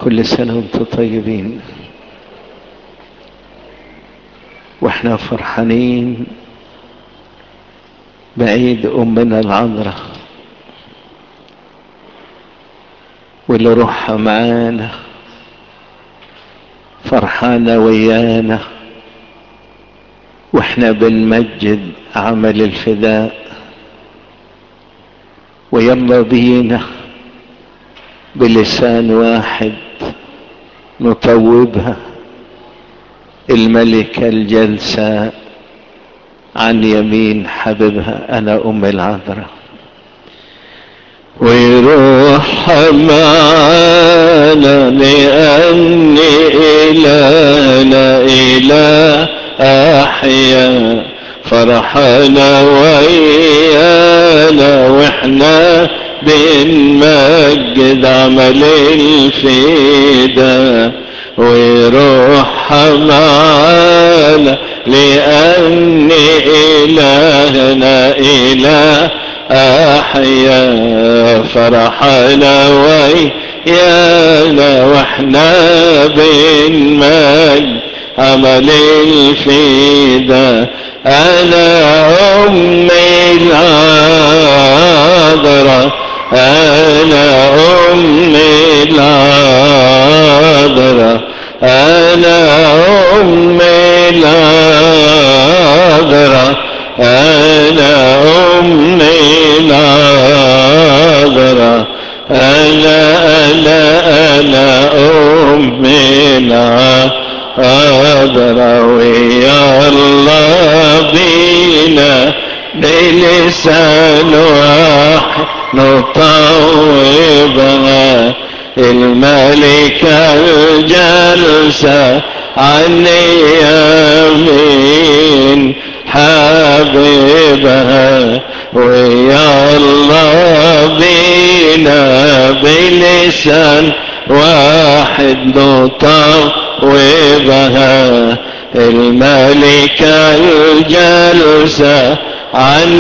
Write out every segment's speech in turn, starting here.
كل سنة وانتم طيبين واحنا فرحانين بعيد امنا العذراء واللي روحها معانا فرحانة ويانا واحنا بنمجد عمل الفداء ويلا بينا بلسان واحد نطوبها الملكة الجلسة عن يمين حبيبها انا ام العذراء ويروح معانا لأني إلهنا إله أحيا فرحنا ويانا وإحنا بنمجد عمل الفدا ويروح معانا لأني إلهنا إله أحيا فرحنا ويانا واحنا بنمجد عمل الفدا أنا أمي العذراء أنا أمي العذراء أنا أمي العذراء أنا أمي العذراء أنا أنا أنا أمي العذراء ويا الله بينا بلسان واحد نطوبها الملكة الجلسة عن يمين حبيبها ويا الله بينا بلسان واحد نطوبها الملكة الجلسة عن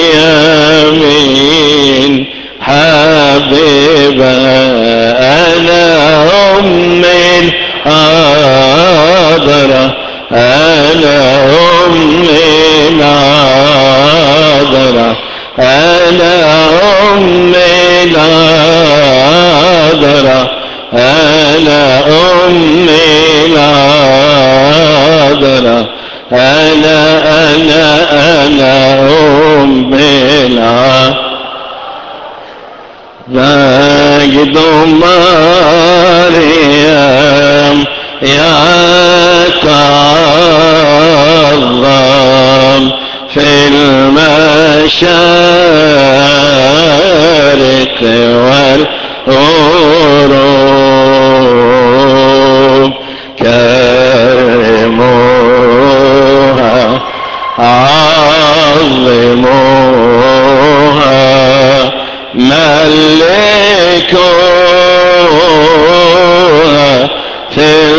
يمين حبيبها أنا أم الحاضرة أنا أم العذراء أنا أم العذراء أنا أم العذراء أنا أنا أنا أم العذراء ماجد مريم يا تعظم في المشارق والغروب كرموها عظموها ملكوها في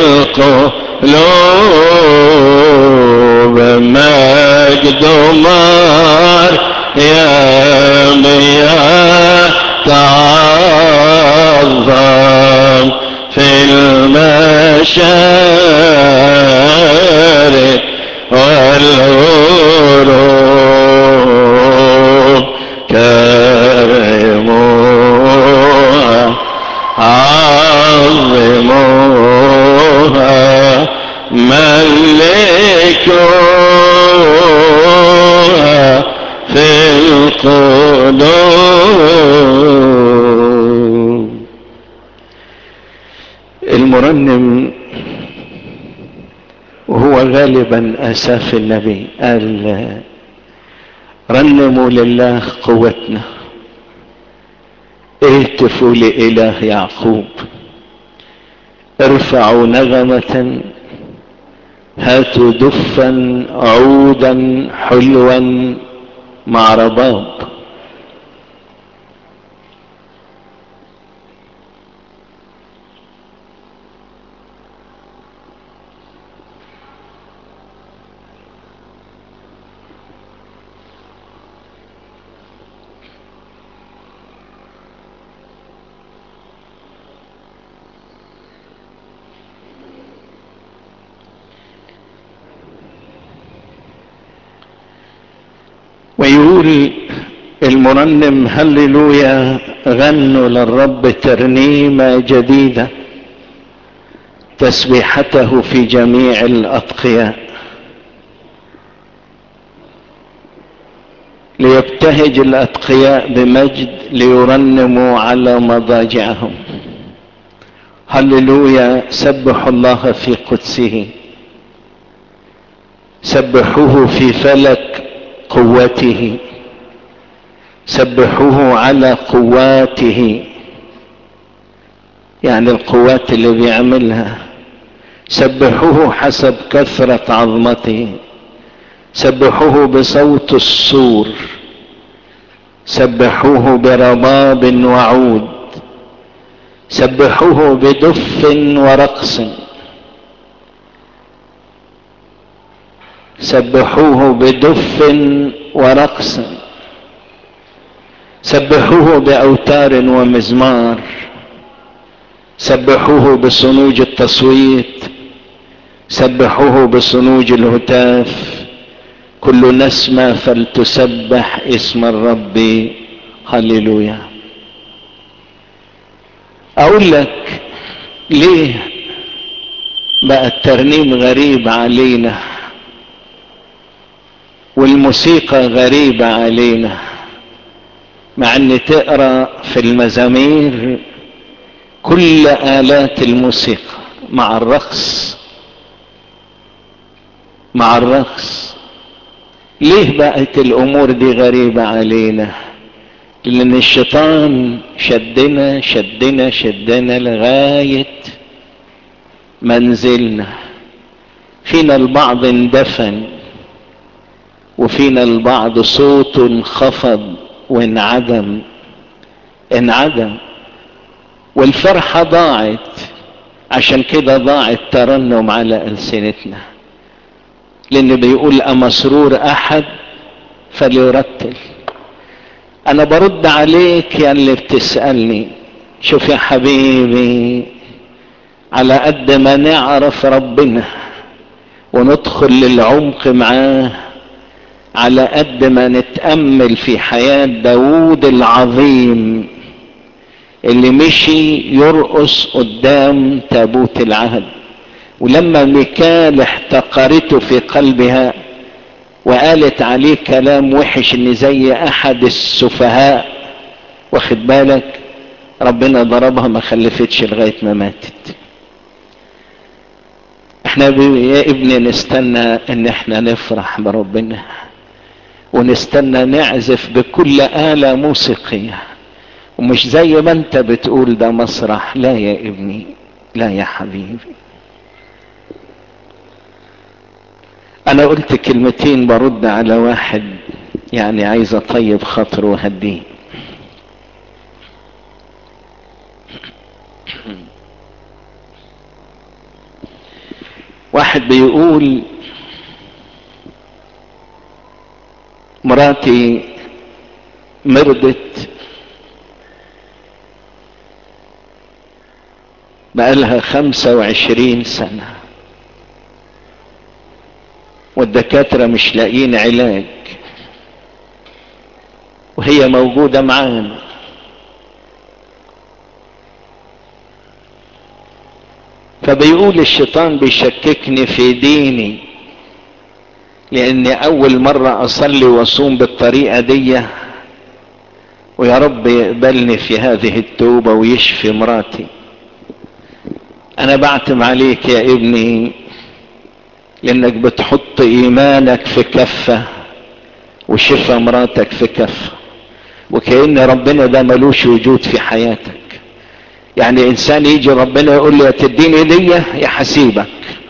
القلوب مجد مار يا مياه تعظم في المشارق والغروب كرموها عظموها ملكوها في القلوب المرنم وهو غالبا اساف النبي قال رنموا لله قوتنا اهتفوا لإله يعقوب ارفعوا نغمة هاتوا دفا عودا حلوا مع رباب ويقول المرنم هللويا غنوا للرب ترنيمة جديدة تسبيحته في جميع الأتقياء ليبتهج الأتقياء بمجد ليرنموا على مضاجعهم هللويا سبحوا الله في قدسه سبحوه في فلك قوته سبحوه على قواته يعني القوات اللي بيعملها سبحوه حسب كثرة عظمته سبحوه بصوت السور سبحوه برباب وعود سبحوه بدف ورقص سبحوه بدف ورقص سبحوه باوتار ومزمار سبحوه بصنوج التصويت سبحوه بصنوج الهتاف كل نسمة فلتسبح اسم الرب هللويا اقول لك ليه بقى الترنيم غريب علينا والموسيقى غريبة علينا مع ان تقرا في المزامير كل الات الموسيقى مع الرقص مع الرقص ليه بقت الامور دي غريبة علينا لان الشيطان شدنا شدنا شدنا لغاية منزلنا فينا البعض اندفن وفينا البعض صوت انخفض وانعدم انعدم والفرحة ضاعت عشان كده ضاع الترنم على ألسنتنا لأن بيقول أمسرور أحد فليرتل أنا برد عليك يا اللي بتسألني شوف يا حبيبي على قد ما نعرف ربنا وندخل للعمق معاه على قد ما نتأمل في حياة داود العظيم اللي مشي يرقص قدام تابوت العهد ولما ميكال احتقرته في قلبها وقالت عليه كلام وحش ان زي احد السفهاء واخد بالك ربنا ضربها ما خلفتش لغاية ما ماتت احنا يا ابني نستنى ان احنا نفرح بربنا ونستنى نعزف بكل آلة موسيقية ومش زي ما انت بتقول ده مسرح لا يا ابني لا يا حبيبي انا قلت كلمتين برد على واحد يعني عايز اطيب خاطره وهديه واحد بيقول مراتي مرضت بقالها خمسة وعشرين سنة والدكاترة مش لاقيين علاج وهي موجودة معانا فبيقول الشيطان بيشككني في ديني لاني اول مرة اصلي واصوم بالطريقة دي ويا رب يقبلني في هذه التوبة ويشفي مراتي انا بعتم عليك يا ابني لانك بتحط ايمانك في كفة وشفى مراتك في كفة وكأن ربنا ده ملوش وجود في حياتك يعني انسان يجي ربنا يقول له يا تديني ليا يا حسيبك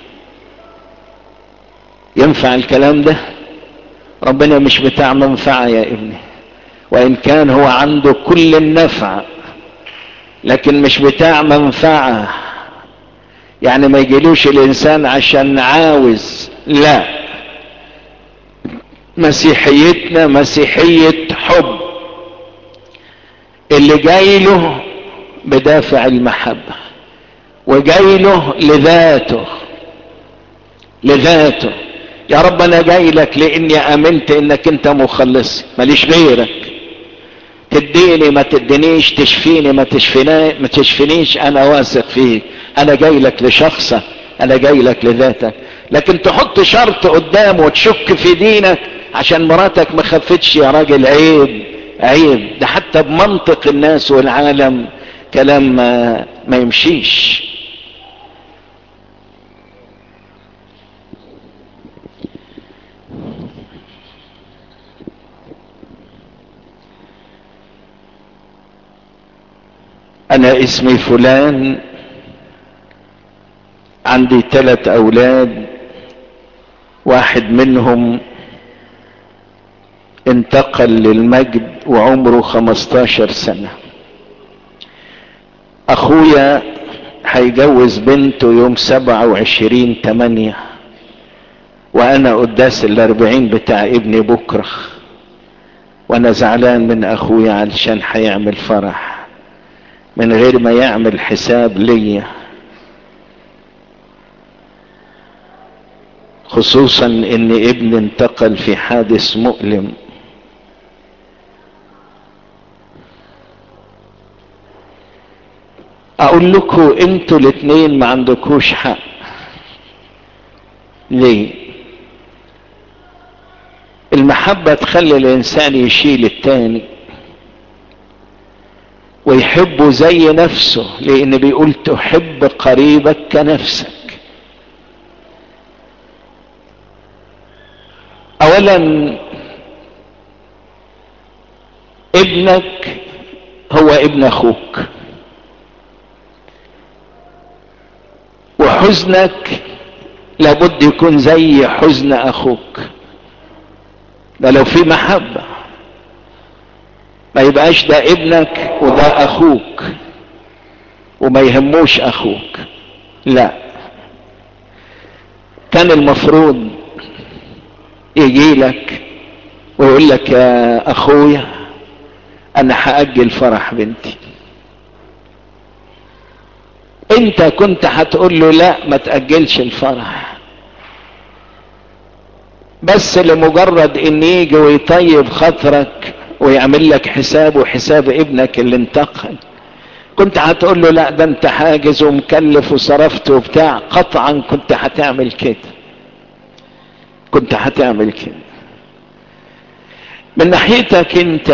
ينفع الكلام ده ربنا مش بتاع منفعة يا ابني وان كان هو عنده كل النفع لكن مش بتاع منفعة يعني ما يجيلوش الانسان عشان عاوز لا مسيحيتنا مسيحية حب اللي جاي له بدافع المحبة وجاي له لذاته لذاته يا رب انا جاي لك لاني امنت انك انت مخلص ماليش غيرك تديني ما تدينيش تشفيني ما تشفيني ما تشفينيش انا واثق فيك انا جاي لك لشخصك انا جاي لك لذاتك لكن تحط شرط قدام وتشك في دينك عشان مراتك ما خفتش يا راجل عيب عيب ده حتى بمنطق الناس والعالم كلام ما, ما يمشيش انا اسمي فلان عندي ثلاث اولاد واحد منهم انتقل للمجد وعمره خمستاشر سنة اخويا هيجوز بنته يوم سبعة وعشرين تمانية وانا قداس الاربعين بتاع ابني بكرة وانا زعلان من اخويا علشان هيعمل فرح من غير ما يعمل حساب ليا خصوصا ان ابني انتقل في حادث مؤلم اقول لكم انتوا الاتنين ما عندكوش حق ليه المحبة تخلي الانسان يشيل التاني ويحبه زي نفسه لان بيقول تحب قريبك كنفسك اولا ابنك هو ابن اخوك وحزنك لابد يكون زي حزن اخوك ده لو في محبة ما يبقاش ده ابنك وده اخوك وما يهموش اخوك لا كان المفروض يجي لك ويقول لك يا اخويا انا هاجل فرح بنتي انت كنت هتقول له لا ما تاجلش الفرح بس لمجرد ان يجي ويطيب خاطرك ويعمل لك حساب وحساب ابنك اللي انتقل كنت هتقول له لا ده انت حاجز ومكلف وصرفت وبتاع قطعا كنت هتعمل كده كنت هتعمل كده من ناحيتك انت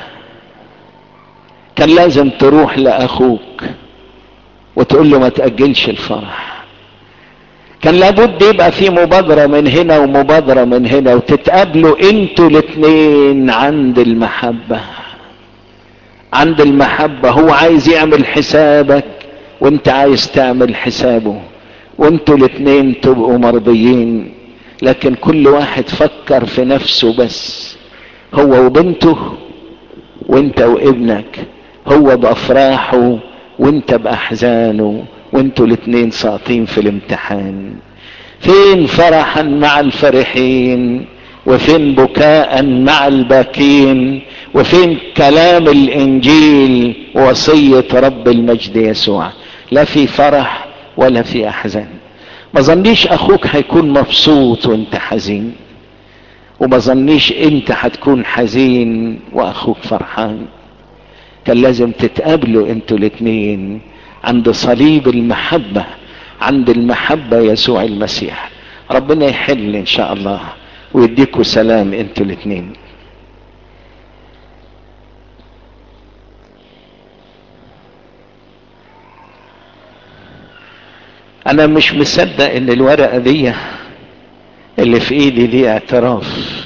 كان لازم تروح لاخوك وتقول له ما تأجلش الفرح كان لابد يبقى في مبادرة من هنا ومبادرة من هنا وتتقابلوا انتوا الاتنين عند المحبة عند المحبة هو عايز يعمل حسابك وانت عايز تعمل حسابه وانتوا الاتنين تبقوا مرضيين لكن كل واحد فكر في نفسه بس هو وبنته وانت وابنك هو بافراحه وانت باحزانه وانتوا الاتنين ساقطين في الامتحان فين فرحا مع الفرحين وفين بكاء مع الباكين وفين كلام الانجيل وصية رب المجد يسوع لا في فرح ولا في احزان ما ظنيش اخوك هيكون مبسوط وانت حزين وما ظنيش انت هتكون حزين واخوك فرحان كان لازم تتقابلوا انتوا الاتنين عند صليب المحبة عند المحبة يسوع المسيح ربنا يحل ان شاء الله ويديكوا سلام انتوا الاتنين انا مش مصدق ان الورقة دي اللي في ايدي دي اعتراف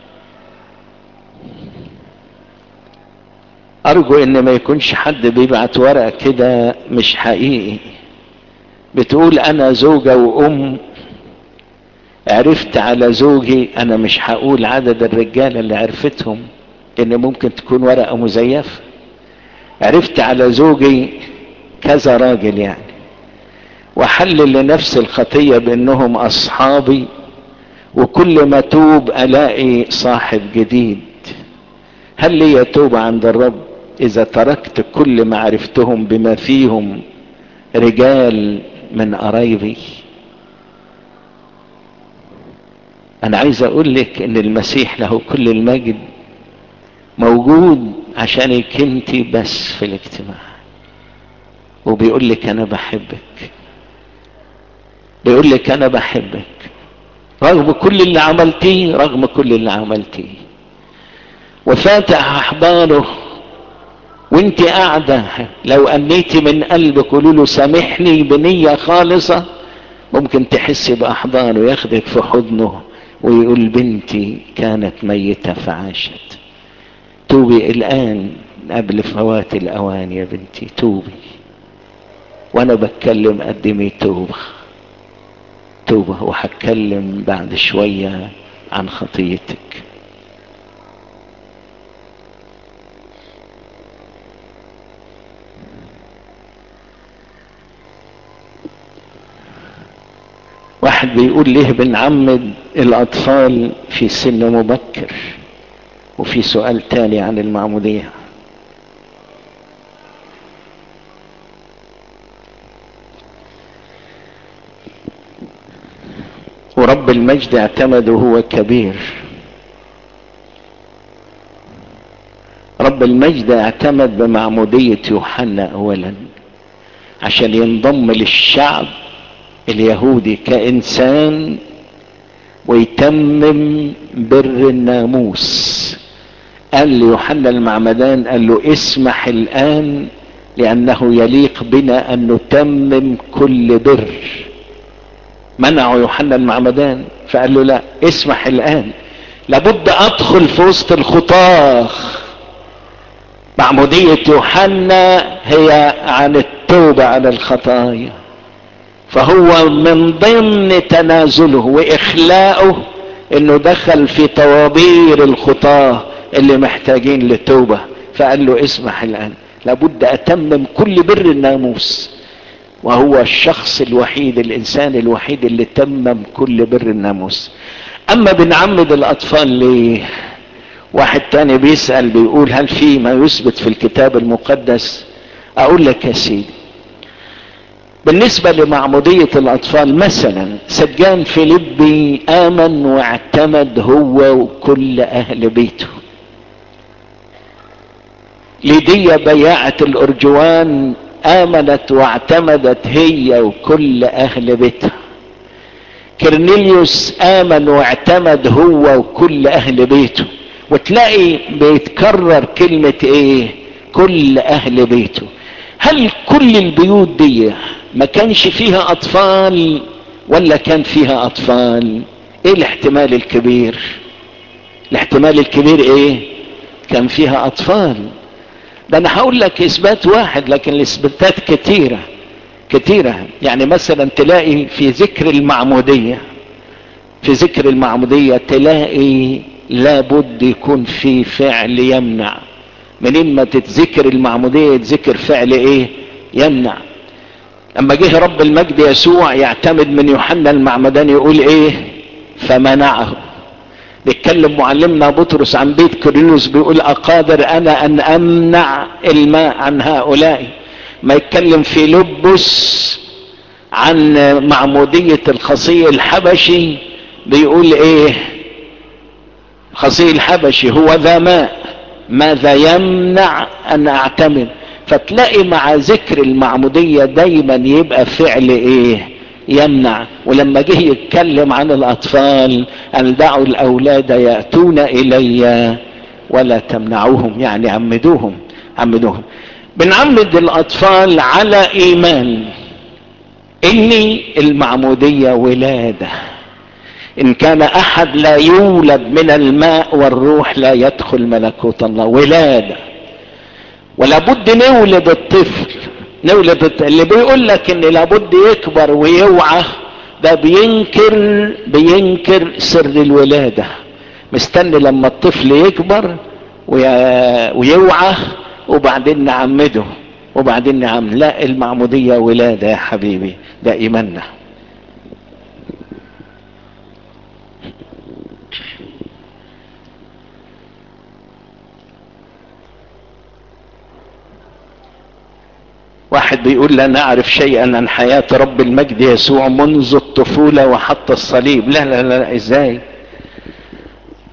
ارجو ان ما يكونش حد بيبعت ورقة كده مش حقيقي بتقول انا زوجة وام عرفت على زوجي انا مش هقول عدد الرجالة اللي عرفتهم ان ممكن تكون ورقة مزيفة عرفت على زوجي كذا راجل يعني وحلل لنفس الخطية بانهم اصحابي وكل ما توب الاقي صاحب جديد هل لي توبة عند الرب اذا تركت كل ما عرفتهم بما فيهم رجال من قرايبي انا عايز اقول لك ان المسيح له كل المجد موجود عشانك انت بس في الاجتماع وبيقول لك انا بحبك بيقول لك انا بحبك رغم كل اللي عملتيه رغم كل اللي عملتيه وفاتح احضانه وانت قاعدة لو امنيتي من قلبك قولوا له سامحني بنية خالصة ممكن تحسي باحضانه ياخدك في حضنه ويقول بنتي كانت ميتة فعاشت توبي الان قبل فوات الاوان يا بنتي توبي وانا بتكلم قدمي توبة توبة وهتكلم بعد شوية عن خطيتك واحد بيقول ليه بنعمد الاطفال في سن مبكر وفي سؤال تاني عن المعمودية ورب المجد اعتمد وهو كبير رب المجد اعتمد بمعمودية يوحنا اولا عشان ينضم للشعب اليهودي كانسان ويتمم بر الناموس قال ليوحنا المعمدان قال له اسمح الان لانه يليق بنا ان نتمم كل بر منعوا يوحنا المعمدان فقال له لا اسمح الان لابد ادخل في وسط الخطاه معمودية يوحنا هي عن التوبة على الخطايا فهو من ضمن تنازله واخلاقه انه دخل في طوابير الخطاه اللي محتاجين للتوبه فقال له اسمح الان لابد اتمم كل بر الناموس وهو الشخص الوحيد الانسان الوحيد اللي تمم كل بر الناموس اما بنعمد الاطفال ليه واحد تاني بيسأل بيقول هل في ما يثبت في الكتاب المقدس اقول لك يا سيدي بالنسبة لمعمودية الأطفال مثلا سجان فيليبي آمن واعتمد هو وكل أهل بيته ليديا بياعة الأرجوان آمنت واعتمدت هي وكل أهل بيتها كرنيليوس آمن واعتمد هو وكل أهل بيته وتلاقي بيتكرر كلمة إيه كل أهل بيته هل كل البيوت دي ما كانش فيها اطفال ولا كان فيها اطفال ايه الاحتمال الكبير الاحتمال الكبير ايه كان فيها اطفال ده انا هقول لك اثبات واحد لكن الاثباتات كتيرة كتيرة يعني مثلا تلاقي في ذكر المعمودية في ذكر المعمودية تلاقي لابد يكون في فعل يمنع منين ما تتذكر المعمودية يتذكر فعل ايه يمنع لما جه رب المجد يسوع يعتمد من يوحنا المعمدان يقول ايه فمنعه بيتكلم معلمنا بطرس عن بيت كورنيوس بيقول اقادر انا ان امنع الماء عن هؤلاء ما يتكلم في لبس عن معمودية الخصي الحبشي بيقول ايه خصي الحبشي هو ذا ماء ماذا يمنع ان اعتمد فتلاقي مع ذكر المعمودية دايما يبقى فعل ايه يمنع ولما جه يتكلم عن الاطفال ان دعوا الاولاد ياتون الي ولا تمنعوهم يعني عمدوهم عمدوهم بنعمد الاطفال على ايمان ان المعمودية ولادة ان كان احد لا يولد من الماء والروح لا يدخل ملكوت الله ولادة ولابد نولد الطفل نولد الطفل. اللي بيقول لك ان لابد يكبر ويوعى ده بينكر بينكر سر الولادة مستني لما الطفل يكبر ويوعى وبعدين نعمده وبعدين نعم لا المعمودية ولادة يا حبيبي ده ايماننا واحد بيقول لا نعرف شيئا عن حياة رب المجد يسوع منذ الطفولة وحتى الصليب لا لا لا ازاي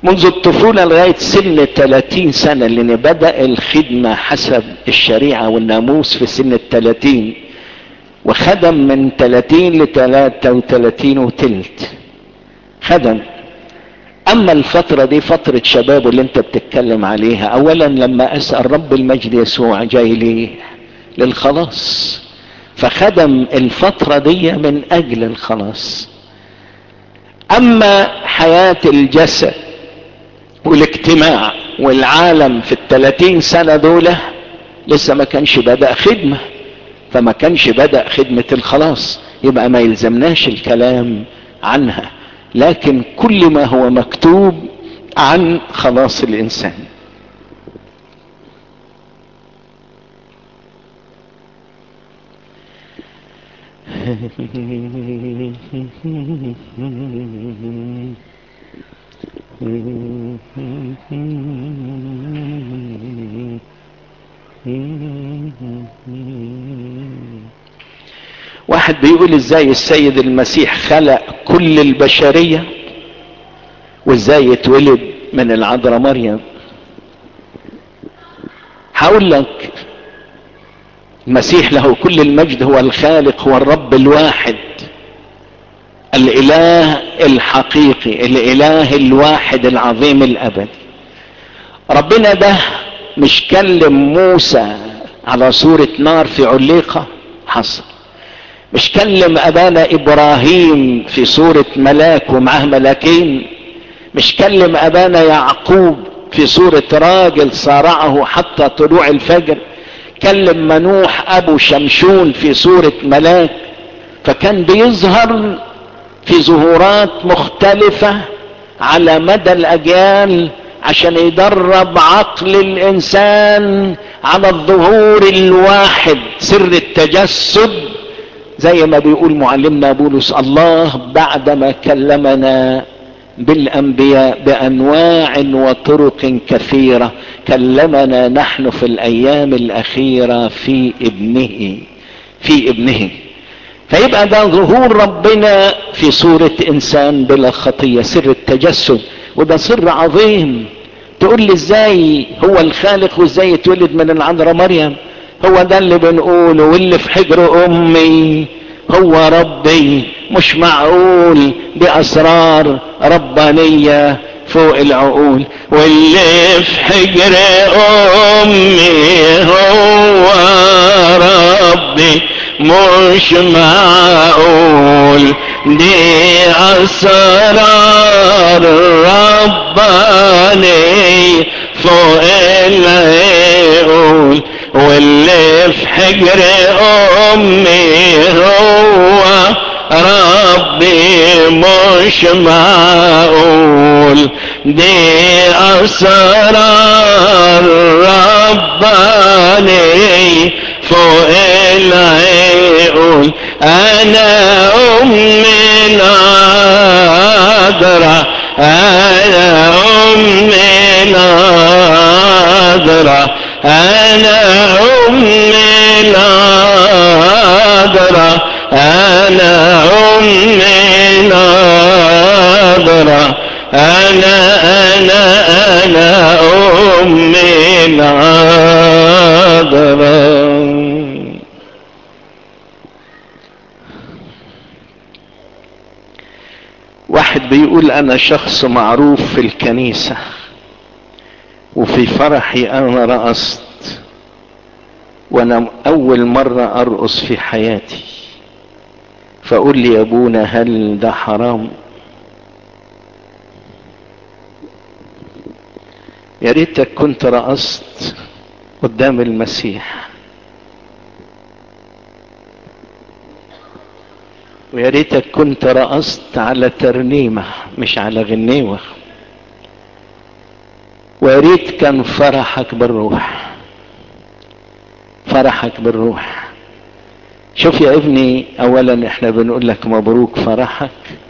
منذ الطفولة لغاية سن 30 سنة لأن بدأ الخدمة حسب الشريعة والناموس في سن الثلاثين وخدم من 30 ل 33 وتلت خدم اما الفترة دي فترة شبابه اللي انت بتتكلم عليها اولا لما اسأل رب المجد يسوع جاي ليه للخلاص فخدم الفترة دي من اجل الخلاص اما حياة الجسد والاجتماع والعالم في الثلاثين سنة دول لسه ما كانش بدأ خدمة فما كانش بدأ خدمة الخلاص يبقى ما يلزمناش الكلام عنها لكن كل ما هو مكتوب عن خلاص الانسان واحد بيقول ازاي السيد المسيح خلق كل البشرية وازاي يتولد من العذراء مريم هقول لك المسيح له كل المجد هو الخالق هو الرب الواحد الاله الحقيقي الاله الواحد العظيم الابدي ربنا ده مش كلم موسى على صورة نار في عليقة حصل مش كلم ابانا ابراهيم في صورة ملاك ومعاه ملاكين مش كلم ابانا يعقوب في صورة راجل صارعه حتى طلوع الفجر كلم منوح ابو شمشون في صورة ملاك فكان بيظهر في ظهورات مختلفة على مدى الاجيال عشان يدرب عقل الانسان على الظهور الواحد سر التجسد زي ما بيقول معلمنا بولس الله بعدما كلمنا بالانبياء بانواع وطرق كثيره كلمنا نحن في الايام الاخيره في ابنه في ابنه فيبقى ده ظهور ربنا في صورة انسان بلا خطية سر التجسد وده سر عظيم تقول لي ازاي هو الخالق وازاي يتولد من العذراء مريم هو ده اللي بنقوله واللي في حجر امي هو ربي مش معقول باسرار ربانية فوق العقول واللي في حجر امي هو ربي مش معقول دي اسرار رباني فوق العقول واللي في حجر امي هو ربي مش معقول دي اسرار رباني فوق العقول انا امي نادرة انا امي نادرة انا امي نادرة انا امي نادرة انا انا انا امي نادرة واحد بيقول انا شخص معروف في الكنيسة وفي فرحي انا رقصت وانا اول مرة ارقص في حياتي فقول لي يا ابونا هل ده حرام يا ريتك كنت رقصت قدام المسيح ويا ريتك كنت رقصت على ترنيمة مش على غنيوة ويا ريت كان فرحك بالروح فرحك بالروح شوف يا ابني اولا احنا بنقول لك مبروك فرحك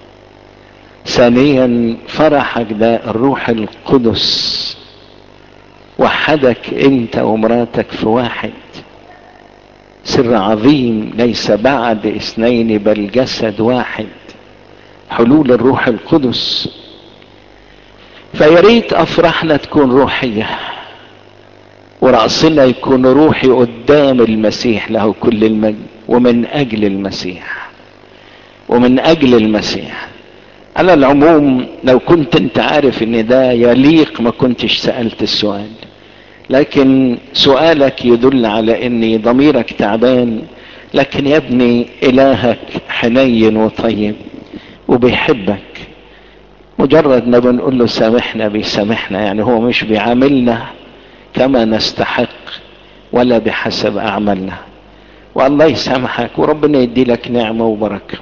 ثانيا فرحك ده الروح القدس وحدك انت ومراتك في واحد سر عظيم ليس بعد اثنين بل جسد واحد حلول الروح القدس فياريت افراحنا تكون روحيه ورأسنا يكون روحي قدام المسيح له كل المجد ومن اجل المسيح ومن اجل المسيح على العموم لو كنت انت عارف ان ده يليق ما كنتش سألت السؤال لكن سؤالك يدل على ان ضميرك تعبان لكن يا ابني الهك حنين وطيب وبيحبك مجرد ما بنقول له سامحنا بيسامحنا يعني هو مش بيعاملنا كما نستحق ولا بحسب اعمالنا والله يسامحك وربنا يدي لك نعمه وبركه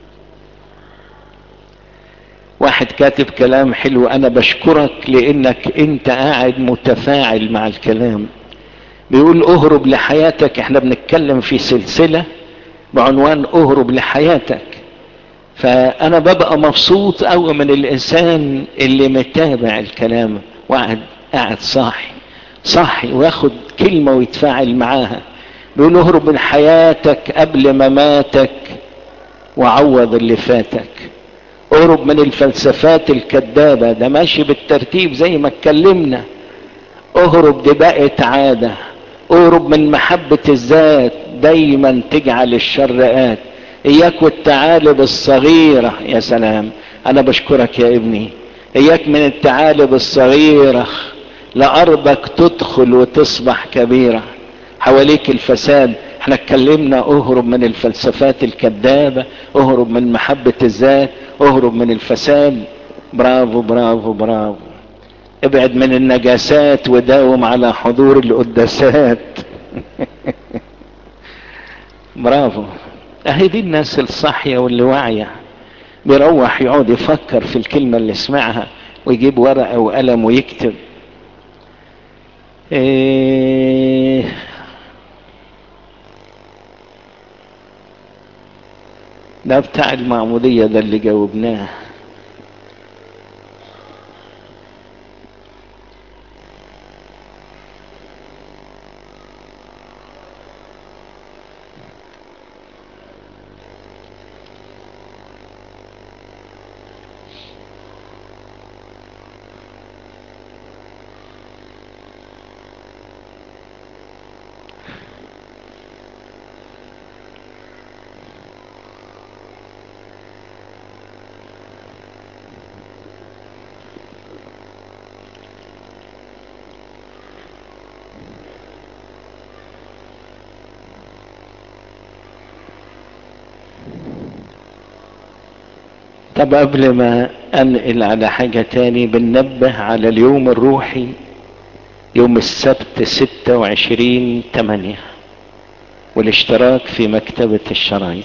واحد كاتب كلام حلو انا بشكرك لانك انت قاعد متفاعل مع الكلام بيقول اهرب لحياتك احنا بنتكلم في سلسلة بعنوان اهرب لحياتك فانا ببقى مبسوط قوي من الانسان اللي متابع الكلام وقاعد قاعد صاحي صاحي وياخد كلمة ويتفاعل معاها بيقول اهرب من حياتك قبل مماتك وعوض اللي فاتك اهرب من الفلسفات الكذابة ده ماشي بالترتيب زي ما اتكلمنا اهرب دي بقت عادة اهرب من محبة الذات دايما تجعل الشر آت اياك والتعالب الصغيرة يا سلام انا بشكرك يا ابني اياك من التعالب الصغيرة لارضك تدخل وتصبح كبيرة حواليك الفساد احنا اتكلمنا اهرب من الفلسفات الكذابة اهرب من محبة الذات اهرب من الفساد برافو برافو برافو ابعد من النجاسات وداوم على حضور القداسات برافو اهي دي الناس الصاحية واللي واعية بيروح يقعد يفكر في الكلمة اللي سمعها ويجيب ورقة وقلم ويكتب إيه ده بتاع المعمودية ده اللي جاوبناه طب قبل ما انقل على حاجة تاني بننبه على اليوم الروحي يوم السبت ستة وعشرين تمانية والاشتراك في مكتبة الشرايط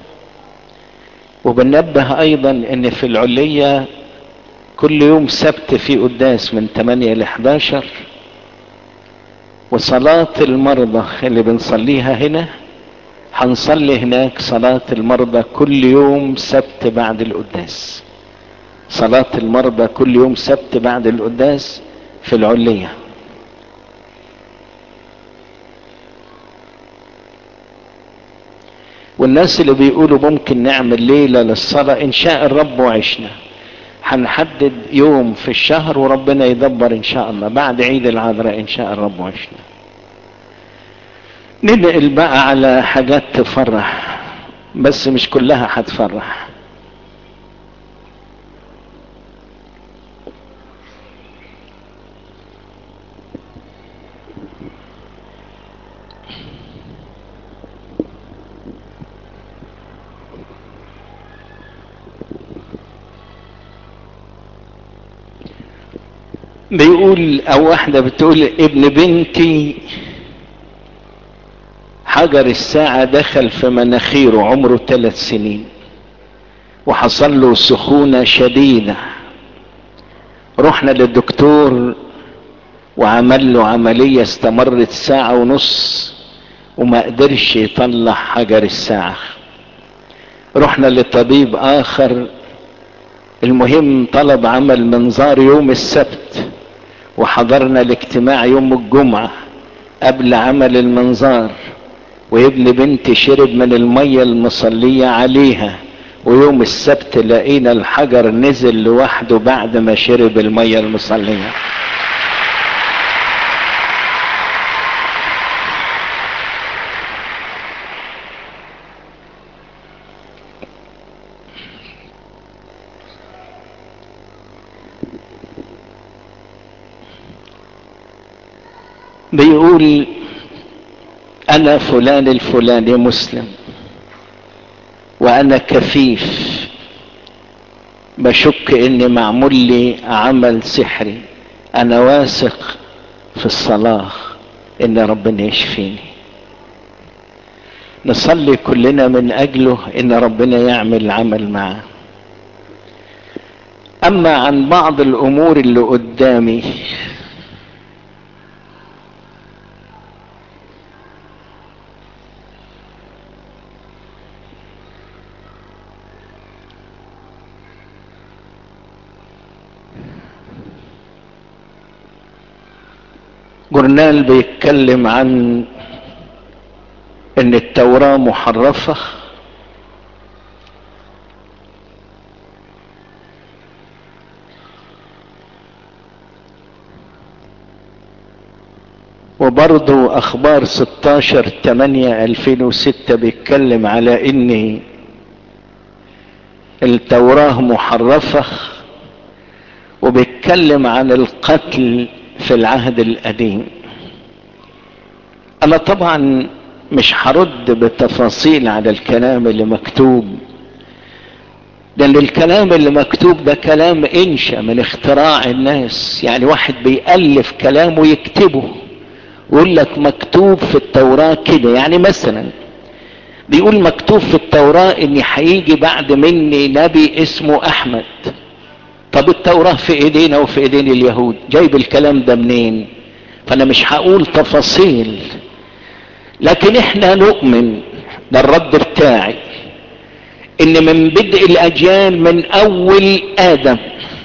وبننبه ايضا ان في العلية كل يوم سبت في قداس من 8 ل 11 وصلاة المرضى اللي بنصليها هنا هنصلي هناك صلاة المرضى كل يوم سبت بعد القداس صلاة المرضى كل يوم سبت بعد القداس في العلية والناس اللي بيقولوا ممكن نعمل ليلة للصلاة إن شاء الرب وعشنا هنحدد يوم في الشهر وربنا يدبر إن شاء الله بعد عيد العذراء إن شاء الرب وعشنا ننقل بقى على حاجات تفرح بس مش كلها هتفرح بيقول او واحدة بتقول ابن بنتي حجر الساعة دخل في مناخيره عمره ثلاث سنين وحصل له سخونة شديدة رحنا للدكتور وعمل له عملية استمرت ساعة ونص وما قدرش يطلع حجر الساعة رحنا لطبيب اخر المهم طلب عمل منظار يوم السبت وحضرنا الاجتماع يوم الجمعة قبل عمل المنظار وابن بنتي شرب من المية المصلية عليها ويوم السبت لقينا الحجر نزل لوحده بعد ما شرب المية المصلية بيقول انا فلان الفلاني مسلم وانا كفيف بشك اني معمول لي عمل سحري انا واثق في الصلاة ان ربنا يشفيني نصلي كلنا من اجله ان ربنا يعمل عمل معاه اما عن بعض الامور اللي قدامي جورنال بيتكلم عن ان التوراة محرفة وبرضو اخبار 16 8 2006 بيتكلم على ان التوراة محرفة وبيتكلم عن القتل في العهد القديم انا طبعا مش هرد بتفاصيل على الكلام اللي مكتوب لان الكلام اللي مكتوب ده كلام انشا من اختراع الناس يعني واحد بيألف كلام ويكتبه ويقول لك مكتوب في التوراة كده يعني مثلا بيقول مكتوب في التوراة ان هيجي بعد مني نبي اسمه احمد طب التوراة في ايدينا وفي ايدين اليهود جايب الكلام ده منين فانا مش هقول تفاصيل لكن احنا نؤمن ده الرد بتاعي ان من بدء الاجيال من اول ادم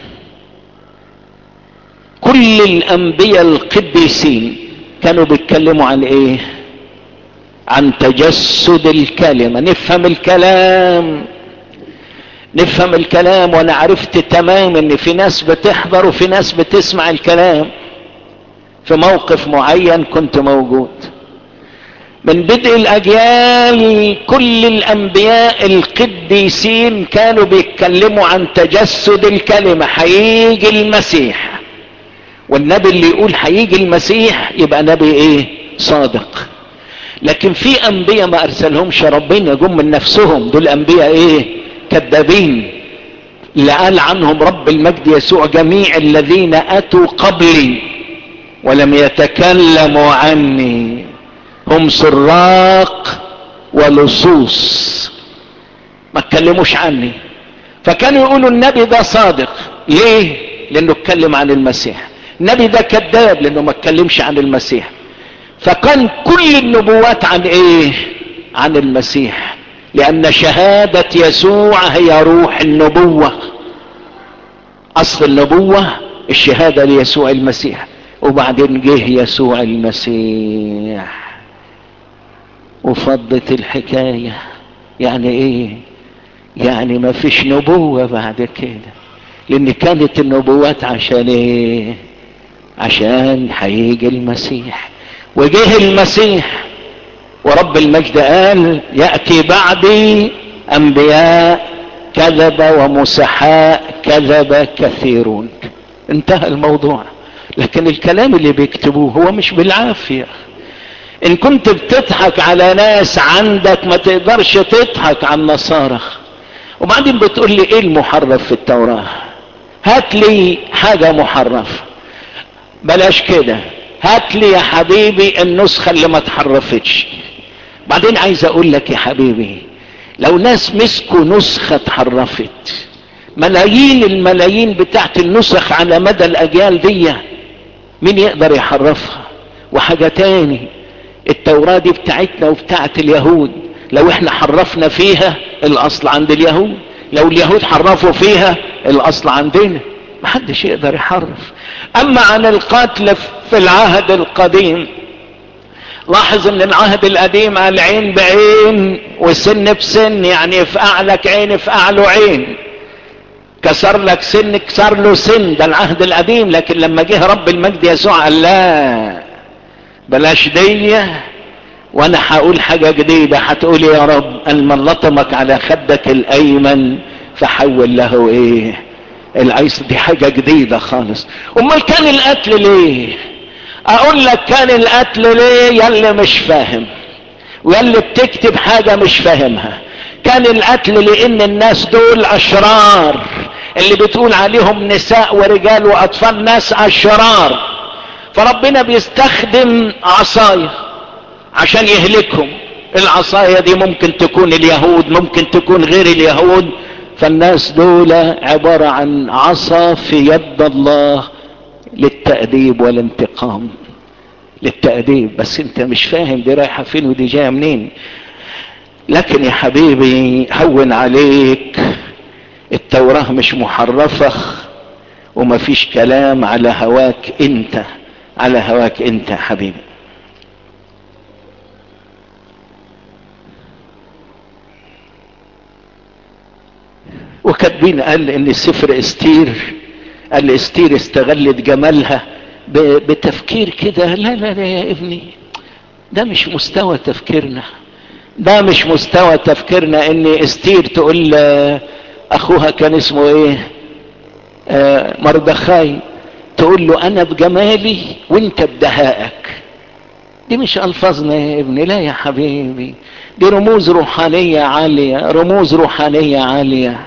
كل الانبياء القديسين كانوا بيتكلموا عن ايه عن تجسد الكلمة نفهم الكلام نفهم الكلام وانا عرفت تمام ان في ناس بتحضر وفي ناس بتسمع الكلام في موقف معين كنت موجود من بدء الاجيال كل الانبياء القديسين كانوا بيتكلموا عن تجسد الكلمة هيجي المسيح والنبي اللي يقول هيجي المسيح يبقى نبي ايه صادق لكن في انبياء ما ارسلهمش ربنا جم من نفسهم دول انبياء ايه كذابين اللي قال عنهم رب المجد يسوع جميع الذين اتوا قبلي ولم يتكلموا عني هم سراق ولصوص ما اتكلموش عني فكانوا يقولوا النبي ده صادق ليه لانه اتكلم عن المسيح النبي ده كذاب لانه ما اتكلمش عن المسيح فكان كل النبوات عن ايه عن المسيح لان شهادة يسوع هي روح النبوة اصل النبوة الشهادة ليسوع المسيح وبعدين جه يسوع المسيح وفضت الحكاية يعني ايه يعني ما فيش نبوة بعد كده لان كانت النبوات عشان ايه عشان هيجي المسيح وجه المسيح ورب المجد قال يأتي بعدي انبياء كذب ومسحاء كذب كثيرون انتهى الموضوع لكن الكلام اللي بيكتبوه هو مش بالعافية ان كنت بتضحك على ناس عندك ما تقدرش تضحك على النصارى وبعدين بتقول لي ايه المحرف في التوراة هات لي حاجة محرفة بلاش كده هات لي يا حبيبي النسخة اللي ما تحرفتش بعدين عايز اقول لك يا حبيبي لو ناس مسكوا نسخة اتحرفت ملايين الملايين بتاعت النسخ على مدى الاجيال دي مين يقدر يحرفها وحاجة تاني التوراة دي بتاعتنا وبتاعت اليهود لو احنا حرفنا فيها الاصل عند اليهود لو اليهود حرفوا فيها الاصل عندنا محدش يقدر يحرف اما عن القتل في العهد القديم لاحظ ان العهد القديم قال عين بعين وسن بسن يعني يفقع لك عين يفقع له عين كسر لك سن كسر له سن ده العهد القديم لكن لما جه رب المجد يسوع قال لا بلاش دية وانا هقول حاجة جديدة هتقول يا رب ان من لطمك على خدك الايمن فحول له ايه الايسر دي حاجة جديدة خالص امال كان القتل ليه اقول لك كان القتل ليه يلي مش فاهم ويلي بتكتب حاجة مش فاهمها كان القتل لان الناس دول اشرار اللي بتقول عليهم نساء ورجال واطفال ناس اشرار فربنا بيستخدم عصاية عشان يهلكهم العصاية دي ممكن تكون اليهود ممكن تكون غير اليهود فالناس دول عبارة عن عصا في يد الله للتأديب والانتقام للتأديب بس انت مش فاهم دي رايحة فين ودي جاية منين لكن يا حبيبي هون عليك التوراة مش محرفة ومفيش كلام على هواك انت على هواك انت يا حبيبي وكاتبين قال ان سفر استير قال استير استغلت جمالها بتفكير كده لا لا لا يا ابني ده مش مستوى تفكيرنا ده مش مستوى تفكيرنا ان استير تقول اخوها كان اسمه ايه آه مردخاي تقول له انا بجمالي وانت بدهائك دي مش الفاظنا يا ابني لا يا حبيبي دي رموز روحانية عالية رموز روحانية عالية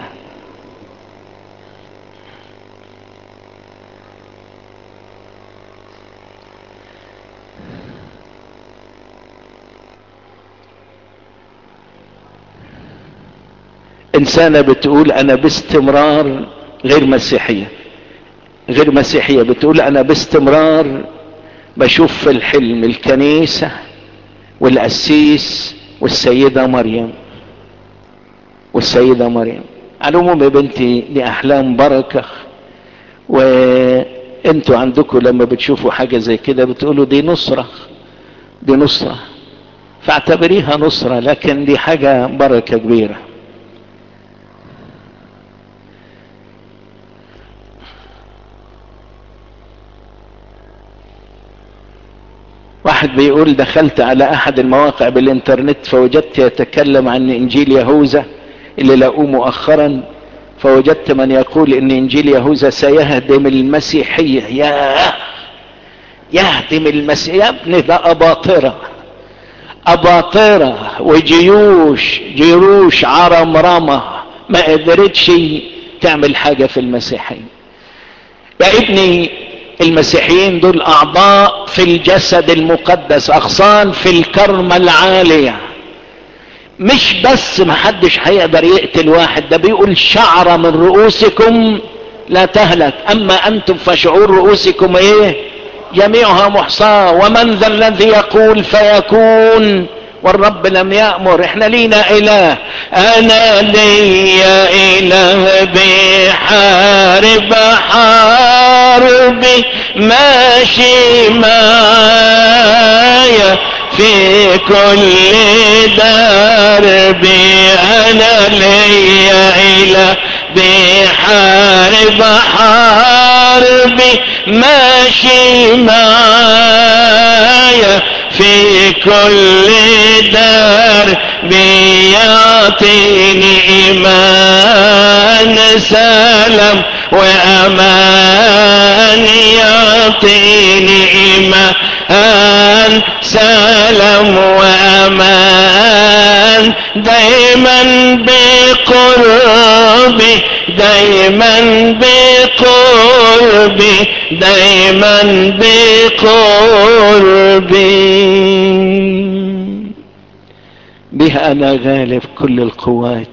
انسانة بتقول انا باستمرار غير مسيحية غير مسيحية بتقول انا باستمرار بشوف في الحلم الكنيسة والقسيس والسيدة مريم والسيدة مريم على العموم يا بنتي دي احلام بركة وانتوا عندكم لما بتشوفوا حاجة زي كده بتقولوا دي نصرة دي نصرة فاعتبريها نصرة لكن دي حاجة بركة كبيرة واحد بيقول دخلت على احد المواقع بالانترنت فوجدت يتكلم عن انجيل يهوذا اللي لقوه مؤخرا فوجدت من يقول ان انجيل يهوذا سيهدم المسيحية يا يهدم المسيح يا ابني ده اباطرة اباطرة وجيوش جيوش عرمرمة ما قدرتش تعمل حاجة في المسيحية يا ابني المسيحيين دول اعضاء في الجسد المقدس اغصان في الكرمة العالية مش بس محدش هيقدر يقتل واحد ده بيقول شعرة من رؤوسكم لا تهلك اما انتم فشعور رؤوسكم ايه جميعها محصاة ومن ذا الذي يقول فيكون والرب لم يأمر احنا لينا اله انا لي اله بحارب حاربي ماشي معايا في كل دربي انا لي اله بحارب حاربي ماشي معايا في كل دار بيعطيني ايمان سلام وامان يعطيني ايمان سلام وامان دايما بقربي دايما بقربي دايما بقربي بها انا غالب كل القوات